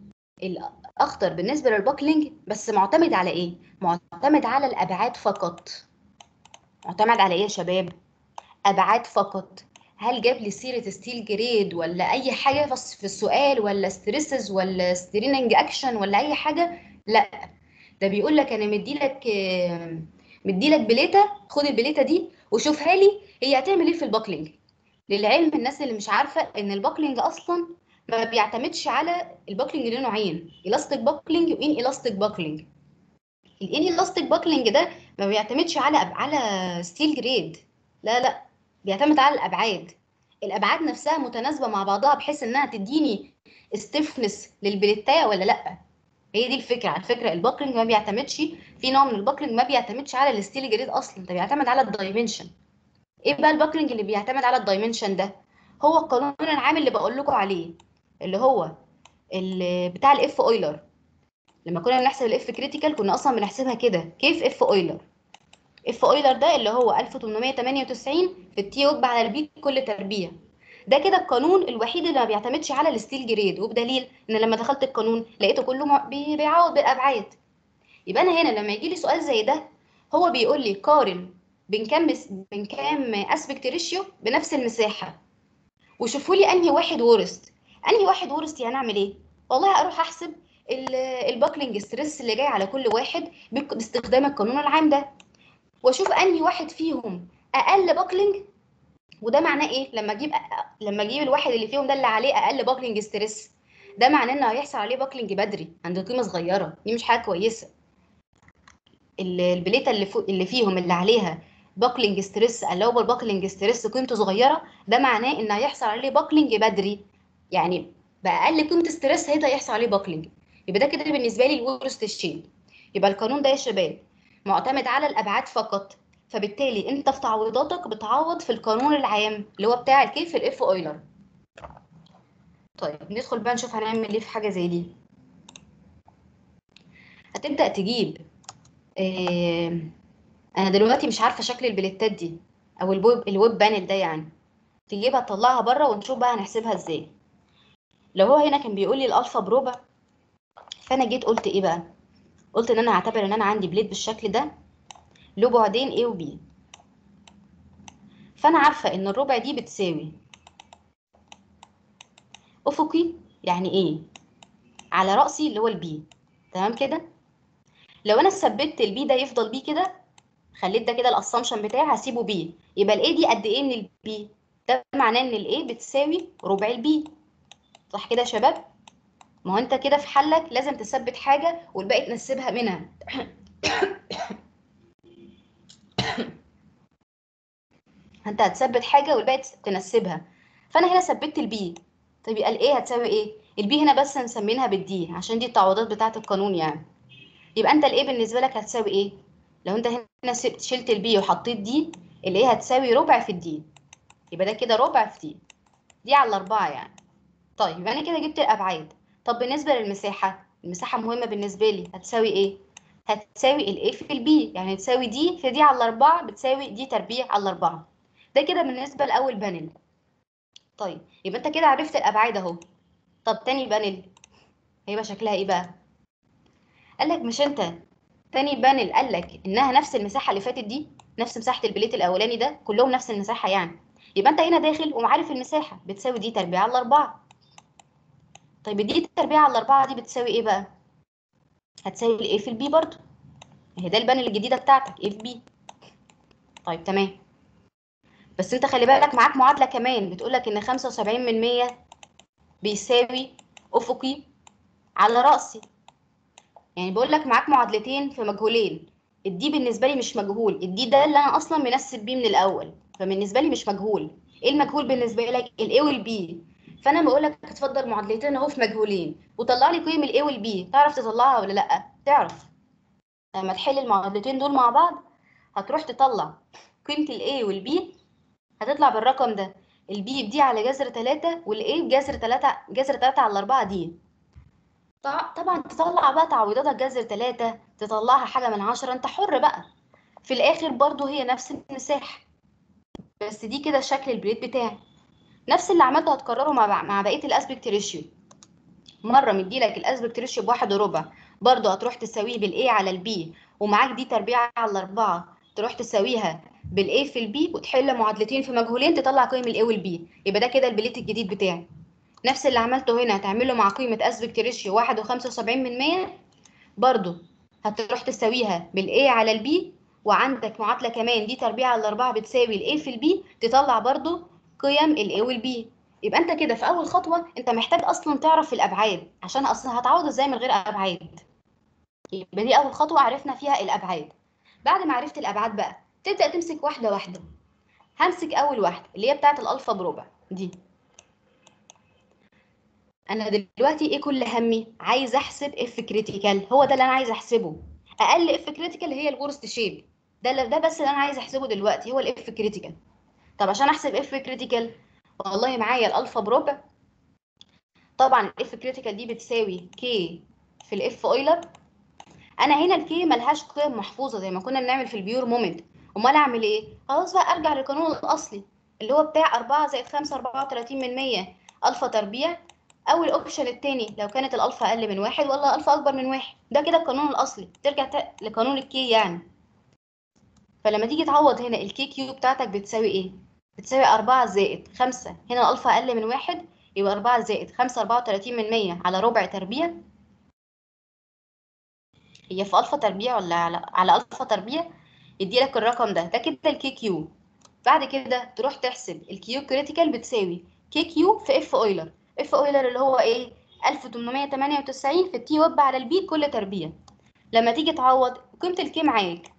الأخطر بالنسبة للباكلينج بس معتمد على إيه معتمد على الأبعاد فقط معتمد على إيه يا شباب أبعاد فقط هل جاب لي سيرة ستيل جريد ولا أي حاجة بس في السؤال ولا ستريسز ولا ستريننج أكشن ولا أي حاجة لا ده بيقول لك أنا مديلك آه، مديلك بليته خد البليته دي وشوفها لي هي هتعمل ايه في الباكلينج للعلم الناس اللي مش عارفه ان الباكلينج اصلا ما بيعتمدش على الباكلينج له نوعين الاستيك باكلينج وان الاستيك باكلينج الان الاستيك باكلينج ده ما بيعتمدش على على ستيل جريد لا لا بيعتمد على الابعاد الابعاد نفسها متناسبه مع بعضها بحيث انها تديني استفنس للبليتايه ولا لا هي دي الفكره على فكره الباكلينج ما بيعتمدش في نوع من الباكلينج ما بيعتمدش على الستيل جريد اصلا ده بيعتمد على الدايمنشن ايه بقى الباكلينج اللي بيعتمد على الدايمنشن ده هو القانون العام اللي بقول لكم عليه اللي هو اللي بتاع الاف اويلر لما كنا بنحسب الاف كريتيكال كنا اصلا بنحسبها كده كيف اف اويلر اف اويلر ده اللي هو 1898 في التي وب على البي كل تربيع ده كده القانون الوحيد اللي ما بيعتمدش على الستيل جريد وبدليل ان لما دخلت القانون لقيته كله مع- بي- بيعوض بالابعاد يبقى انا هنا لما يجي لي سؤال زي ده هو بيقول لي قارن بين كام بس- بين كام اسبكت ريشيو بنفس المساحه وشوفوا لي انهي واحد ورست انهي واحد ورست يعني اعمل ايه والله اروح احسب ال- الباكلينج ستريس اللي جاي على كل واحد بك- باستخدام القانون العام ده واشوف انهي واحد فيهم اقل باكلينج وده معناه ايه لما اجيب لما اجيب الواحد اللي فيهم ده اللي عليه اقل باكلينج ستريس ده معناه انه هيحصل عليه باكلينج بدري عند قيمه صغيره دي مش حاجه كويسه ال- البليته اللي فوق اللي فيهم اللي عليها باكلينج ستريس اللوبل باكلينج ستريس قيمته صغيره ده معناه ان هيحصل عليه باكلينج بدري يعني باقل قيمه ستريس هيبدا يحصل عليه باكلينج يبقى ده كده بالنسبه لي الورست شيب يبقى القانون ده يا شباب معتمد على الابعاد فقط فبالتالي انت في تعويضاتك بتعوض في القانون العام اللي هو بتاع الكيف الاف اويلر طيب ندخل بقى نشوف هنعمل ايه في حاجه زي دي هتبدا تجيب آه انا دلوقتي مش عارفه شكل البليتات دي او الويب الويب بانل ده يعني تجيبها تطلعها بره ونشوف بقى هنحسبها ازاي لو هو هنا كان بيقول لي الالفا بربع فانا جيت قلت ايه بقى قلت ان انا هعتبر ان انا عندي بليت بالشكل ده له بعدين A و B فانا عارفه ان الربع دي بتساوي افقي يعني ايه على راسي اللي هو البي تمام كده لو انا ثبت البي ده يفضل بي كده خليت ده كده الاسامبشن بتاعي هسيبه بي يبقى الاي دي قد ايه من البي ده معناه ان الاي بتساوي ربع البي صح كده يا شباب ما هو انت كده في حلك لازم تثبت حاجه والباقي تنسبها منها انت هتثبت حاجه والباقي تنسبها فانا هنا ثبت البي طب يبقى الايه هتساوي ايه البي هنا بس مسمينها بالدي عشان دي التعويضات بتاعه القانون يعني يبقى انت الايه بالنسبه لك هتساوي ايه لو انت هنا سبت شلت البي وحطيت دي الايه هتساوي ربع في الدي يبقى ده كده ربع في دي دي على الاربعه يعني طيب يبقى انا كده جبت الابعاد طب بالنسبه للمساحه المساحه مهمه بالنسبه لي هتساوي ايه هتساوي الايه في البي يعني تساوي دي في دي على الاربعه بتساوي دي تربيع على الاربعه ده كده بالنسبه لاول بانل طيب يبقى انت كده عرفت الابعاد اهو طب تاني بانل هيبقى شكلها ايه بقى قال لك مش انت تاني بانل قال لك انها نفس المساحه اللي فاتت دي نفس مساحه البليت الاولاني ده كلهم نفس المساحه يعني يبقى انت هنا داخل وعارف المساحه بتساوي دي تربيع على 4 طيب دي تربيع على 4 دي بتساوي ايه بقى هتساوي الايه في البي برضو اهي ده البانل الجديده بتاعتك ايه في بي طيب تمام بس انت خلي بالك معاك معادله كمان بتقول لك ان 75 من 100 بيساوي افقي على راسي يعني بقول لك معاك معادلتين في مجهولين الدي بالنسبه لي مش مجهول الدي ده اللي انا اصلا منسب بيه من الاول فبالنسبه لي مش مجهول ايه المجهول بالنسبه لك الاي والبي فانا بقول لك اتفضل معادلتين اهو في مجهولين وطلع لي قيم الاي والبي تعرف تطلعها ولا لا تعرف لما تحل المعادلتين دول مع بعض هتروح تطلع قيمه الاي والبي هتطلع بالرقم ده البي بدي على جذر 3 والاي بجذر 3 جذر 3 على 4 دي طع- طبعا تطلع بقى تعويضاتها جذر 3 تطلعها حاجه من 10 انت حر بقى في الاخر برضو هي نفس المساحه بس دي كده شكل البليت بتاعي نفس اللي عملته هتكرره مع مع بقيه الاسبكت ريشيو مره مديلك الاسبكت ريشيو بواحد وربع برضه هتروح تساويه بالاي على البي ومعاك دي تربيع على أربعة تروح تساويها بالاي في البي وتحل معادلتين في مجهولين تطلع قيم الاي والبي يبقى ده كده البليت الجديد بتاعي نفس اللي عملته هنا هتعمله مع قيمه اسبكت ريشيو واحد وخمسة وسبعين من مية برضه هتروح تساويها بالاي على البي وعندك معادله كمان دي تربيع على أربعة بتساوي الاي في البي تطلع برضه قيم الاي والبي يبقى انت كده في اول خطوه انت محتاج اصلا تعرف الابعاد عشان اصلا هتعوض ازاي من غير ابعاد يبقى دي اول خطوه عرفنا فيها الابعاد بعد ما عرفت الابعاد بقى تبدا تمسك واحده واحده همسك اول واحده اللي هي بتاعه الالفا بربع دي انا دلوقتي ايه كل همي عايز احسب اف كريتيكال هو ده اللي انا عايز احسبه اقل اف كريتيكال هي الورست شيب ده اللي- ده بس اللي انا عايز احسبه دلوقتي هو الاف كريتيكال طب عشان احسب اف كريتيكال والله معايا الالفا بربع طبعا الاف كريتيكال دي بتساوي كي في الاف اويلر انا هنا الكي ملهاش قيم محفوظه زي ما كنا بنعمل في البيور مومنت امال اعمل ايه خلاص بقى ارجع للقانون الاصلي اللي هو بتاع 4 زائد 5 34 من 100 الفا تربيع او الاوبشن التاني لو كانت الالفا اقل من واحد ولا الفا اكبر من واحد ده كده القانون الاصلي ترجع ت- لقانون الكي يعني فلما تيجي تعوض هنا الكي كيو بتاعتك بتساوي ايه بتساوي 4 زائد 5 هنا الألفا أقل من واحد يبقى 4 زائد 5 34 من 100 على ربع تربيع هي في ألفا تربيع ولا على على ألفا تربيع يديلك الرقم ده ده كده الكي كيو بعد كده تروح تحسب الكيو كريتيكال بتساوي كي كيو في اف اويلر اف اويلر اللي هو ايه 1898 في التي ويب على البي كل تربيع لما تيجي تعوض قيمة الكي معاك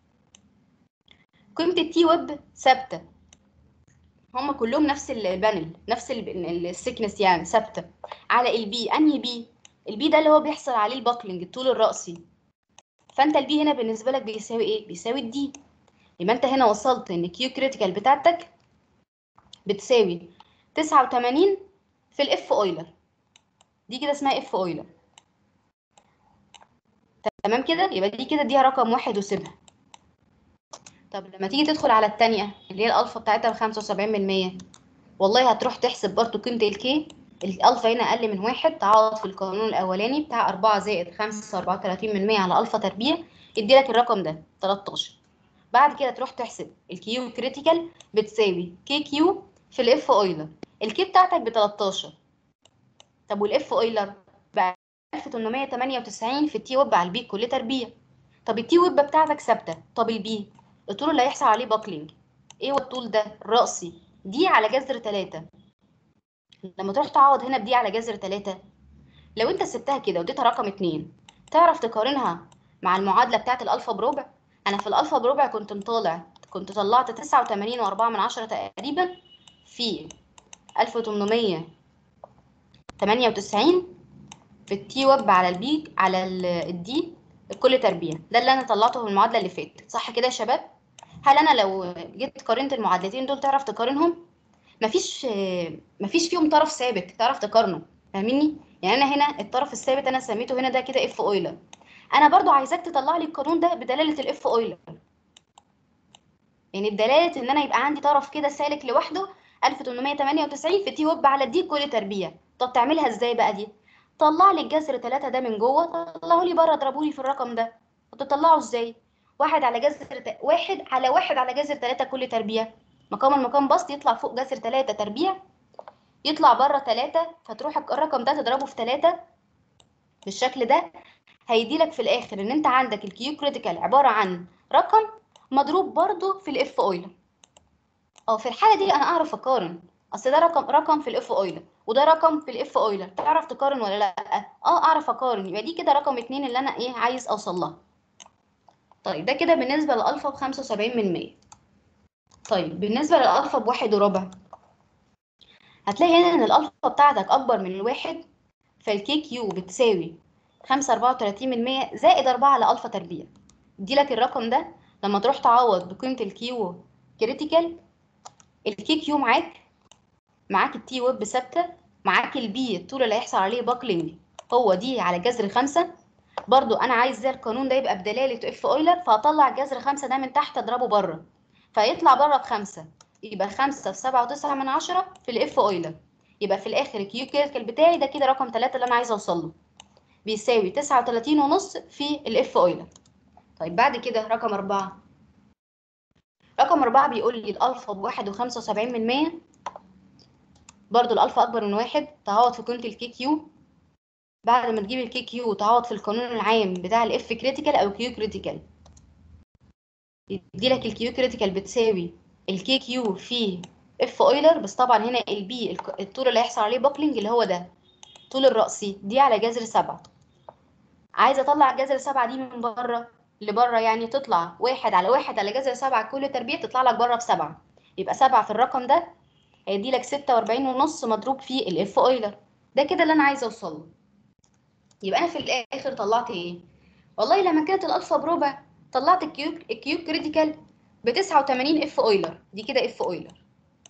قيمة التي ويب ثابتة هم كلهم نفس البانل نفس السكنس يعني ثابته على البي انهي بي البي ده اللي هو بيحصل عليه الباكلينج الطول الرأسي فانت البي هنا بالنسبه لك بيساوي ايه بيساوي الدي يبقى انت هنا وصلت ان كيو كريتيكال بتاعتك بتساوي 89 في الاف اويلر دي كده اسمها اف اويلر تمام كده يبقى دي كده اديها رقم واحد وسيبها طب لما تيجي تدخل على التانية اللي هي الألفا بتاعتها بخمسة وسبعين من مية والله هتروح تحسب برضو قيمة الكي الألفا هنا أقل من واحد تعوض في القانون الأولاني بتاع أربعة زائد خمسة أربعة وتلاتين من مية على ألفا تربيع يديلك الرقم ده تلاتاشر بعد كده تروح تحسب الكيو كريتيكال بتساوي كي كيو في الإف أويلر الكي بتاعتك بتلاتاشر طب والإف أويلر بقى 1898 في التي ويب على البي كل تربيع طب التي ويب بتاعتك ثابتة طب البي الطول اللي هيحصل عليه باكلينج ايه هو الطول ده الرأسي دي على جذر 3 لما تروح تعوض هنا بدي على جذر 3 لو انت سبتها كده واديتها رقم 2 تعرف تقارنها مع المعادله بتاعه الالفا بربع انا في الالفا بربع كنت مطالع كنت طلعت 89 و4 من عشرة تقريبا في 1898 في التي ويب على البي على الدي كل تربيع ده اللي انا طلعته في المعادله اللي فاتت صح كده يا شباب هل انا لو جيت قارنت المعادلتين دول تعرف تقارنهم مفيش مفيش فيهم طرف ثابت تعرف تقارنه فاهميني يعني انا هنا الطرف الثابت انا سميته هنا ده كده اف اويلر انا برضو عايزاك تطلع لي القانون ده بدلاله الاف اويلر يعني بدلاله ان انا يبقى عندي طرف كده سالك لوحده 1898 في تي ويب على دي كل تربيع طب تعملها ازاي بقى دي طلع لي الجذر 3 ده من جوه طلعه لي بره اضربه لي في الرقم ده كنت تطلعه ازاي واحد على جذر ت... واحد على واحد على جذر تلاتة كل تربيع مقام المقام بسط يطلع فوق جذر تلاتة تربيع يطلع بره تلاتة فتروح الرقم ده تضربه في تلاتة بالشكل ده هيديلك في الاخر ان انت عندك الكيو كريتيكال عباره عن رقم مضروب برضو في الاف اويلر اه في الحاله دي انا اعرف اقارن اصل ده رقم رقم في الاف اويلر وده رقم في الاف اويلر تعرف تقارن ولا لا اه اعرف اقارن يبقى دي كده رقم اتنين اللي انا ايه عايز اوصل لها طيب ده كده بالنسبه للالفا بخمسة وسبعين من مية طيب بالنسبه للالفا بواحد وربع هتلاقي هنا ان الالفا بتاعتك اكبر من الواحد فالكي كيو بتساوي خمسة أربعة وتلاتين من مية زائد أربعة على ألفا تربيع يديلك الرقم ده لما تروح تعوض بقيمة الكيو كريتيكال الكي كيو معاك معاك التي ويب ثابتة معاك البي الطول اللي هيحصل عليه باكلينج هو دي على جذر خمسة برضو أنا عايز زي القانون ده يبقى بدلالة اف اويلر فهطلع جذر خمسة ده من تحت أضربه بره فيطلع بره بخمسة يبقى خمسة في سبعة وتسعة من عشرة في الاف اويلر يبقى في الآخر الكيو كريتيكال بتاعي ده كده رقم تلاتة اللي أنا عايزة أوصل له بيساوي تسعة وتلاتين ونص في الاف اويلر طيب بعد كده رقم أربعة رقم أربعة بيقول لي الألفا بواحد وخمسة وسبعين من مية برضو الألفا أكبر من واحد تعوض في قيمة الكي كيو بعد ما تجيب الكي كيو تعوض في القانون العام بتاع الاف كريتيكال أو كيو كريتيكال يديلك الكيو كريتيكال بتساوي الكي كيو في اف اويلر بس طبعا هنا البي الطول اللي هيحصل عليه باكلينج اللي هو ده طول الرأسي دي على جذر سبعة عايزة أطلع جذر سبعة دي من بره لبره يعني تطلع واحد على واحد على جذر سبعة كل تربيع تطلع لك بره بسبعة يبقى سبعة في الرقم ده هيدي لك ستة وأربعين ونص مضروب في الإف أويلر ده كده اللي أنا عايزة أوصله يبقى أنا في الآخر طلعت إيه؟ والله لما كانت الألفا بربع طلعت الكيوب الكيوب كريتيكال بتسعة وتمانين إف أويلر دي كده إف أويلر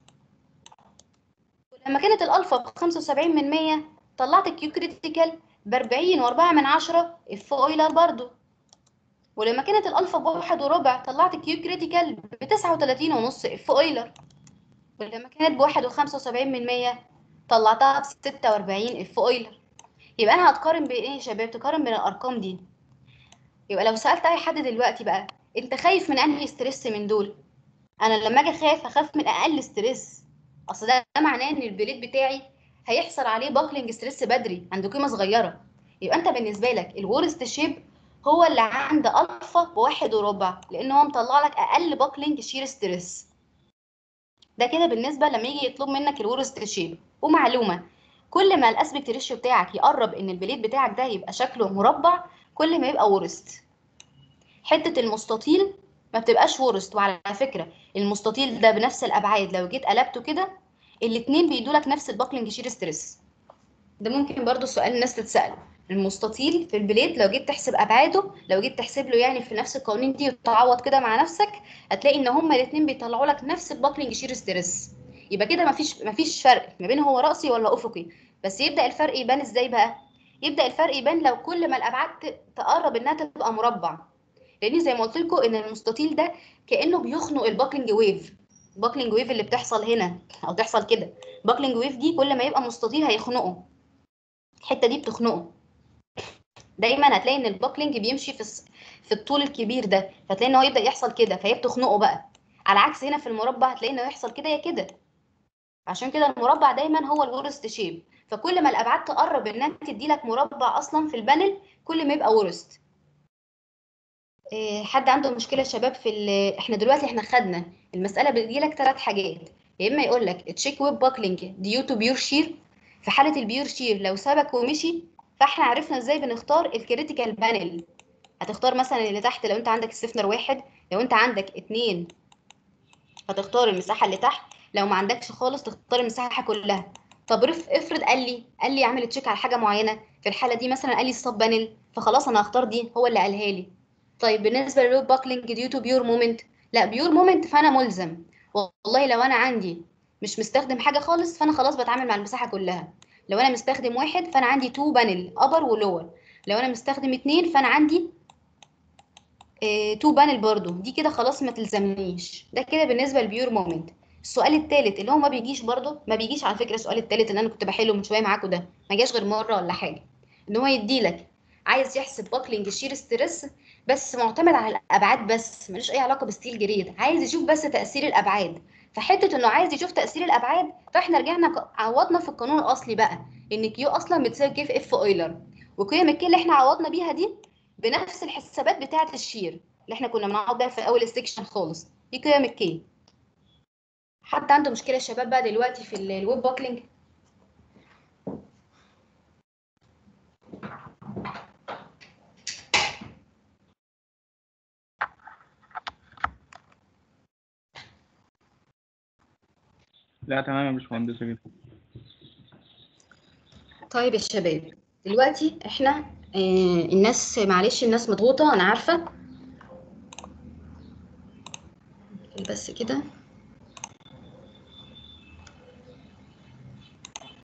ولما كانت الألفا بخمسة وسبعين من مية طلعت الكيو كريتيكال بأربعين وأربعة من عشرة اف اويلر برضو ولما كانت الألفا بواحد وربع طلعت الكيو كريتيكال بتسعة وتلاتين ونص اف اويلر ولما كانت بواحد وخمسة وسبعين من مية طلعتها بستة وأربعين اف اويلر يبقى أنا هتقارن بين إيه يا شباب؟ تقارن بين الأرقام دي يبقى لو سألت أي حد دلوقتي بقى أنت خايف من أنهي ستريس من دول؟ أنا لما أجي أخاف هخاف من أقل ستريس أصل ده معناه إن البليد بتاعي هيحصل عليه باكلينج ستريس بدري عند قيمه صغيره يبقى انت بالنسبه لك الورست شيب هو اللي عند الفا بواحد وربع لان هو مطلع لك اقل باكلينج شير ستريس ده كده بالنسبه لما يجي يطلب منك الورست شيب ومعلومه كل ما الاسبكت ريشيو بتاعك يقرب ان البليد بتاعك ده يبقى شكله مربع كل ما يبقى ورست حته المستطيل ما بتبقاش ورست وعلى فكره المستطيل ده بنفس الابعاد لو جيت قلبته كده الاثنين بيدوا لك نفس الباكلينج شير ستريس ده ممكن برضو السؤال الناس تتساله المستطيل في البليد لو جيت تحسب ابعاده لو جيت تحسب له يعني في نفس القوانين دي وتعوض كده مع نفسك هتلاقي ان هما الاثنين بيطلعوا لك نفس الباكلينج شير ستريس يبقى كده مفيش مفيش فرق ما بين هو راسي ولا افقي بس يبدا الفرق يبان ازاي بقى يبدا الفرق يبان لو كل ما الابعاد تقرب انها تبقى مربع لان زي ما قلت لكم ان المستطيل ده كانه بيخنق الباكلينج ويف الباكلينج ويف اللي بتحصل هنا او تحصل كده باكلينج ويف دي كل ما يبقى مستطيل هيخنقه الحته دي بتخنقه دايما هتلاقي ان الباكلينج بيمشي في في الطول الكبير ده فتلاقي ان هو يبدا يحصل كده فهي بتخنقه بقى على عكس هنا في المربع هتلاقي انه يحصل كده يا كده عشان كده المربع دايما هو الورست شيب فكل ما الابعاد تقرب انها تدي لك مربع اصلا في البانل كل ما يبقى ورست إيه حد عنده مشكله يا شباب في احنا دلوقتي احنا خدنا المساله بتجي لك ثلاث حاجات يا اما يقول لك تشيك ويب باكلينج ديو تو بيور شير في حاله البيور شير لو سبك ومشي فاحنا عرفنا ازاي بنختار الكريتيكال بانل هتختار مثلا اللي تحت لو انت عندك السفنر واحد لو انت عندك اتنين هتختار المساحه اللي تحت لو ما عندكش خالص تختار المساحه كلها طب افرض قال لي قال لي اعمل تشيك على حاجه معينه في الحاله دي مثلا قال لي السب بانل فخلاص انا هختار دي هو اللي قالها لي طيب بالنسبه للويب باكلينج ديو تو بيور مومنت لا بيور مومنت فانا ملزم والله لو انا عندي مش مستخدم حاجه خالص فانا خلاص بتعامل مع المساحه كلها لو انا مستخدم واحد فانا عندي تو بانل ابر ولور لو انا مستخدم اتنين فانا عندي اه تو بانل برضو دي كده خلاص ما تلزمنيش ده كده بالنسبه للبيور مومنت السؤال الثالث اللي هو ما بيجيش برضو ما بيجيش على فكره السؤال الثالث اللي انا كنت بحله من شويه معاكم ده ما جاش غير مره ولا حاجه ان هو يديلك عايز يحسب باكلينج شير ستريس بس معتمد على الابعاد بس ملوش اي علاقه بستيل جريد عايز يشوف بس تاثير الابعاد فحته انه عايز يشوف تاثير الابعاد فاحنا رجعنا ك- عوضنا في القانون الاصلي بقى ان كيو اصلا بتساوي كيف اف اويلر وقيم الكي اللي احنا عوضنا بيها دي بنفس الحسابات بتاعه الشير اللي احنا كنا بنعوض بيها في اول السكشن خالص دي قيم الكي حد عنده مشكله يا شباب بقى دلوقتي في ال- الويب باكلينج لا تمام يا باشمهندسة كده طيب يا شباب دلوقتي احنا آه الناس معلش الناس مضغوطة انا عارفة بس كده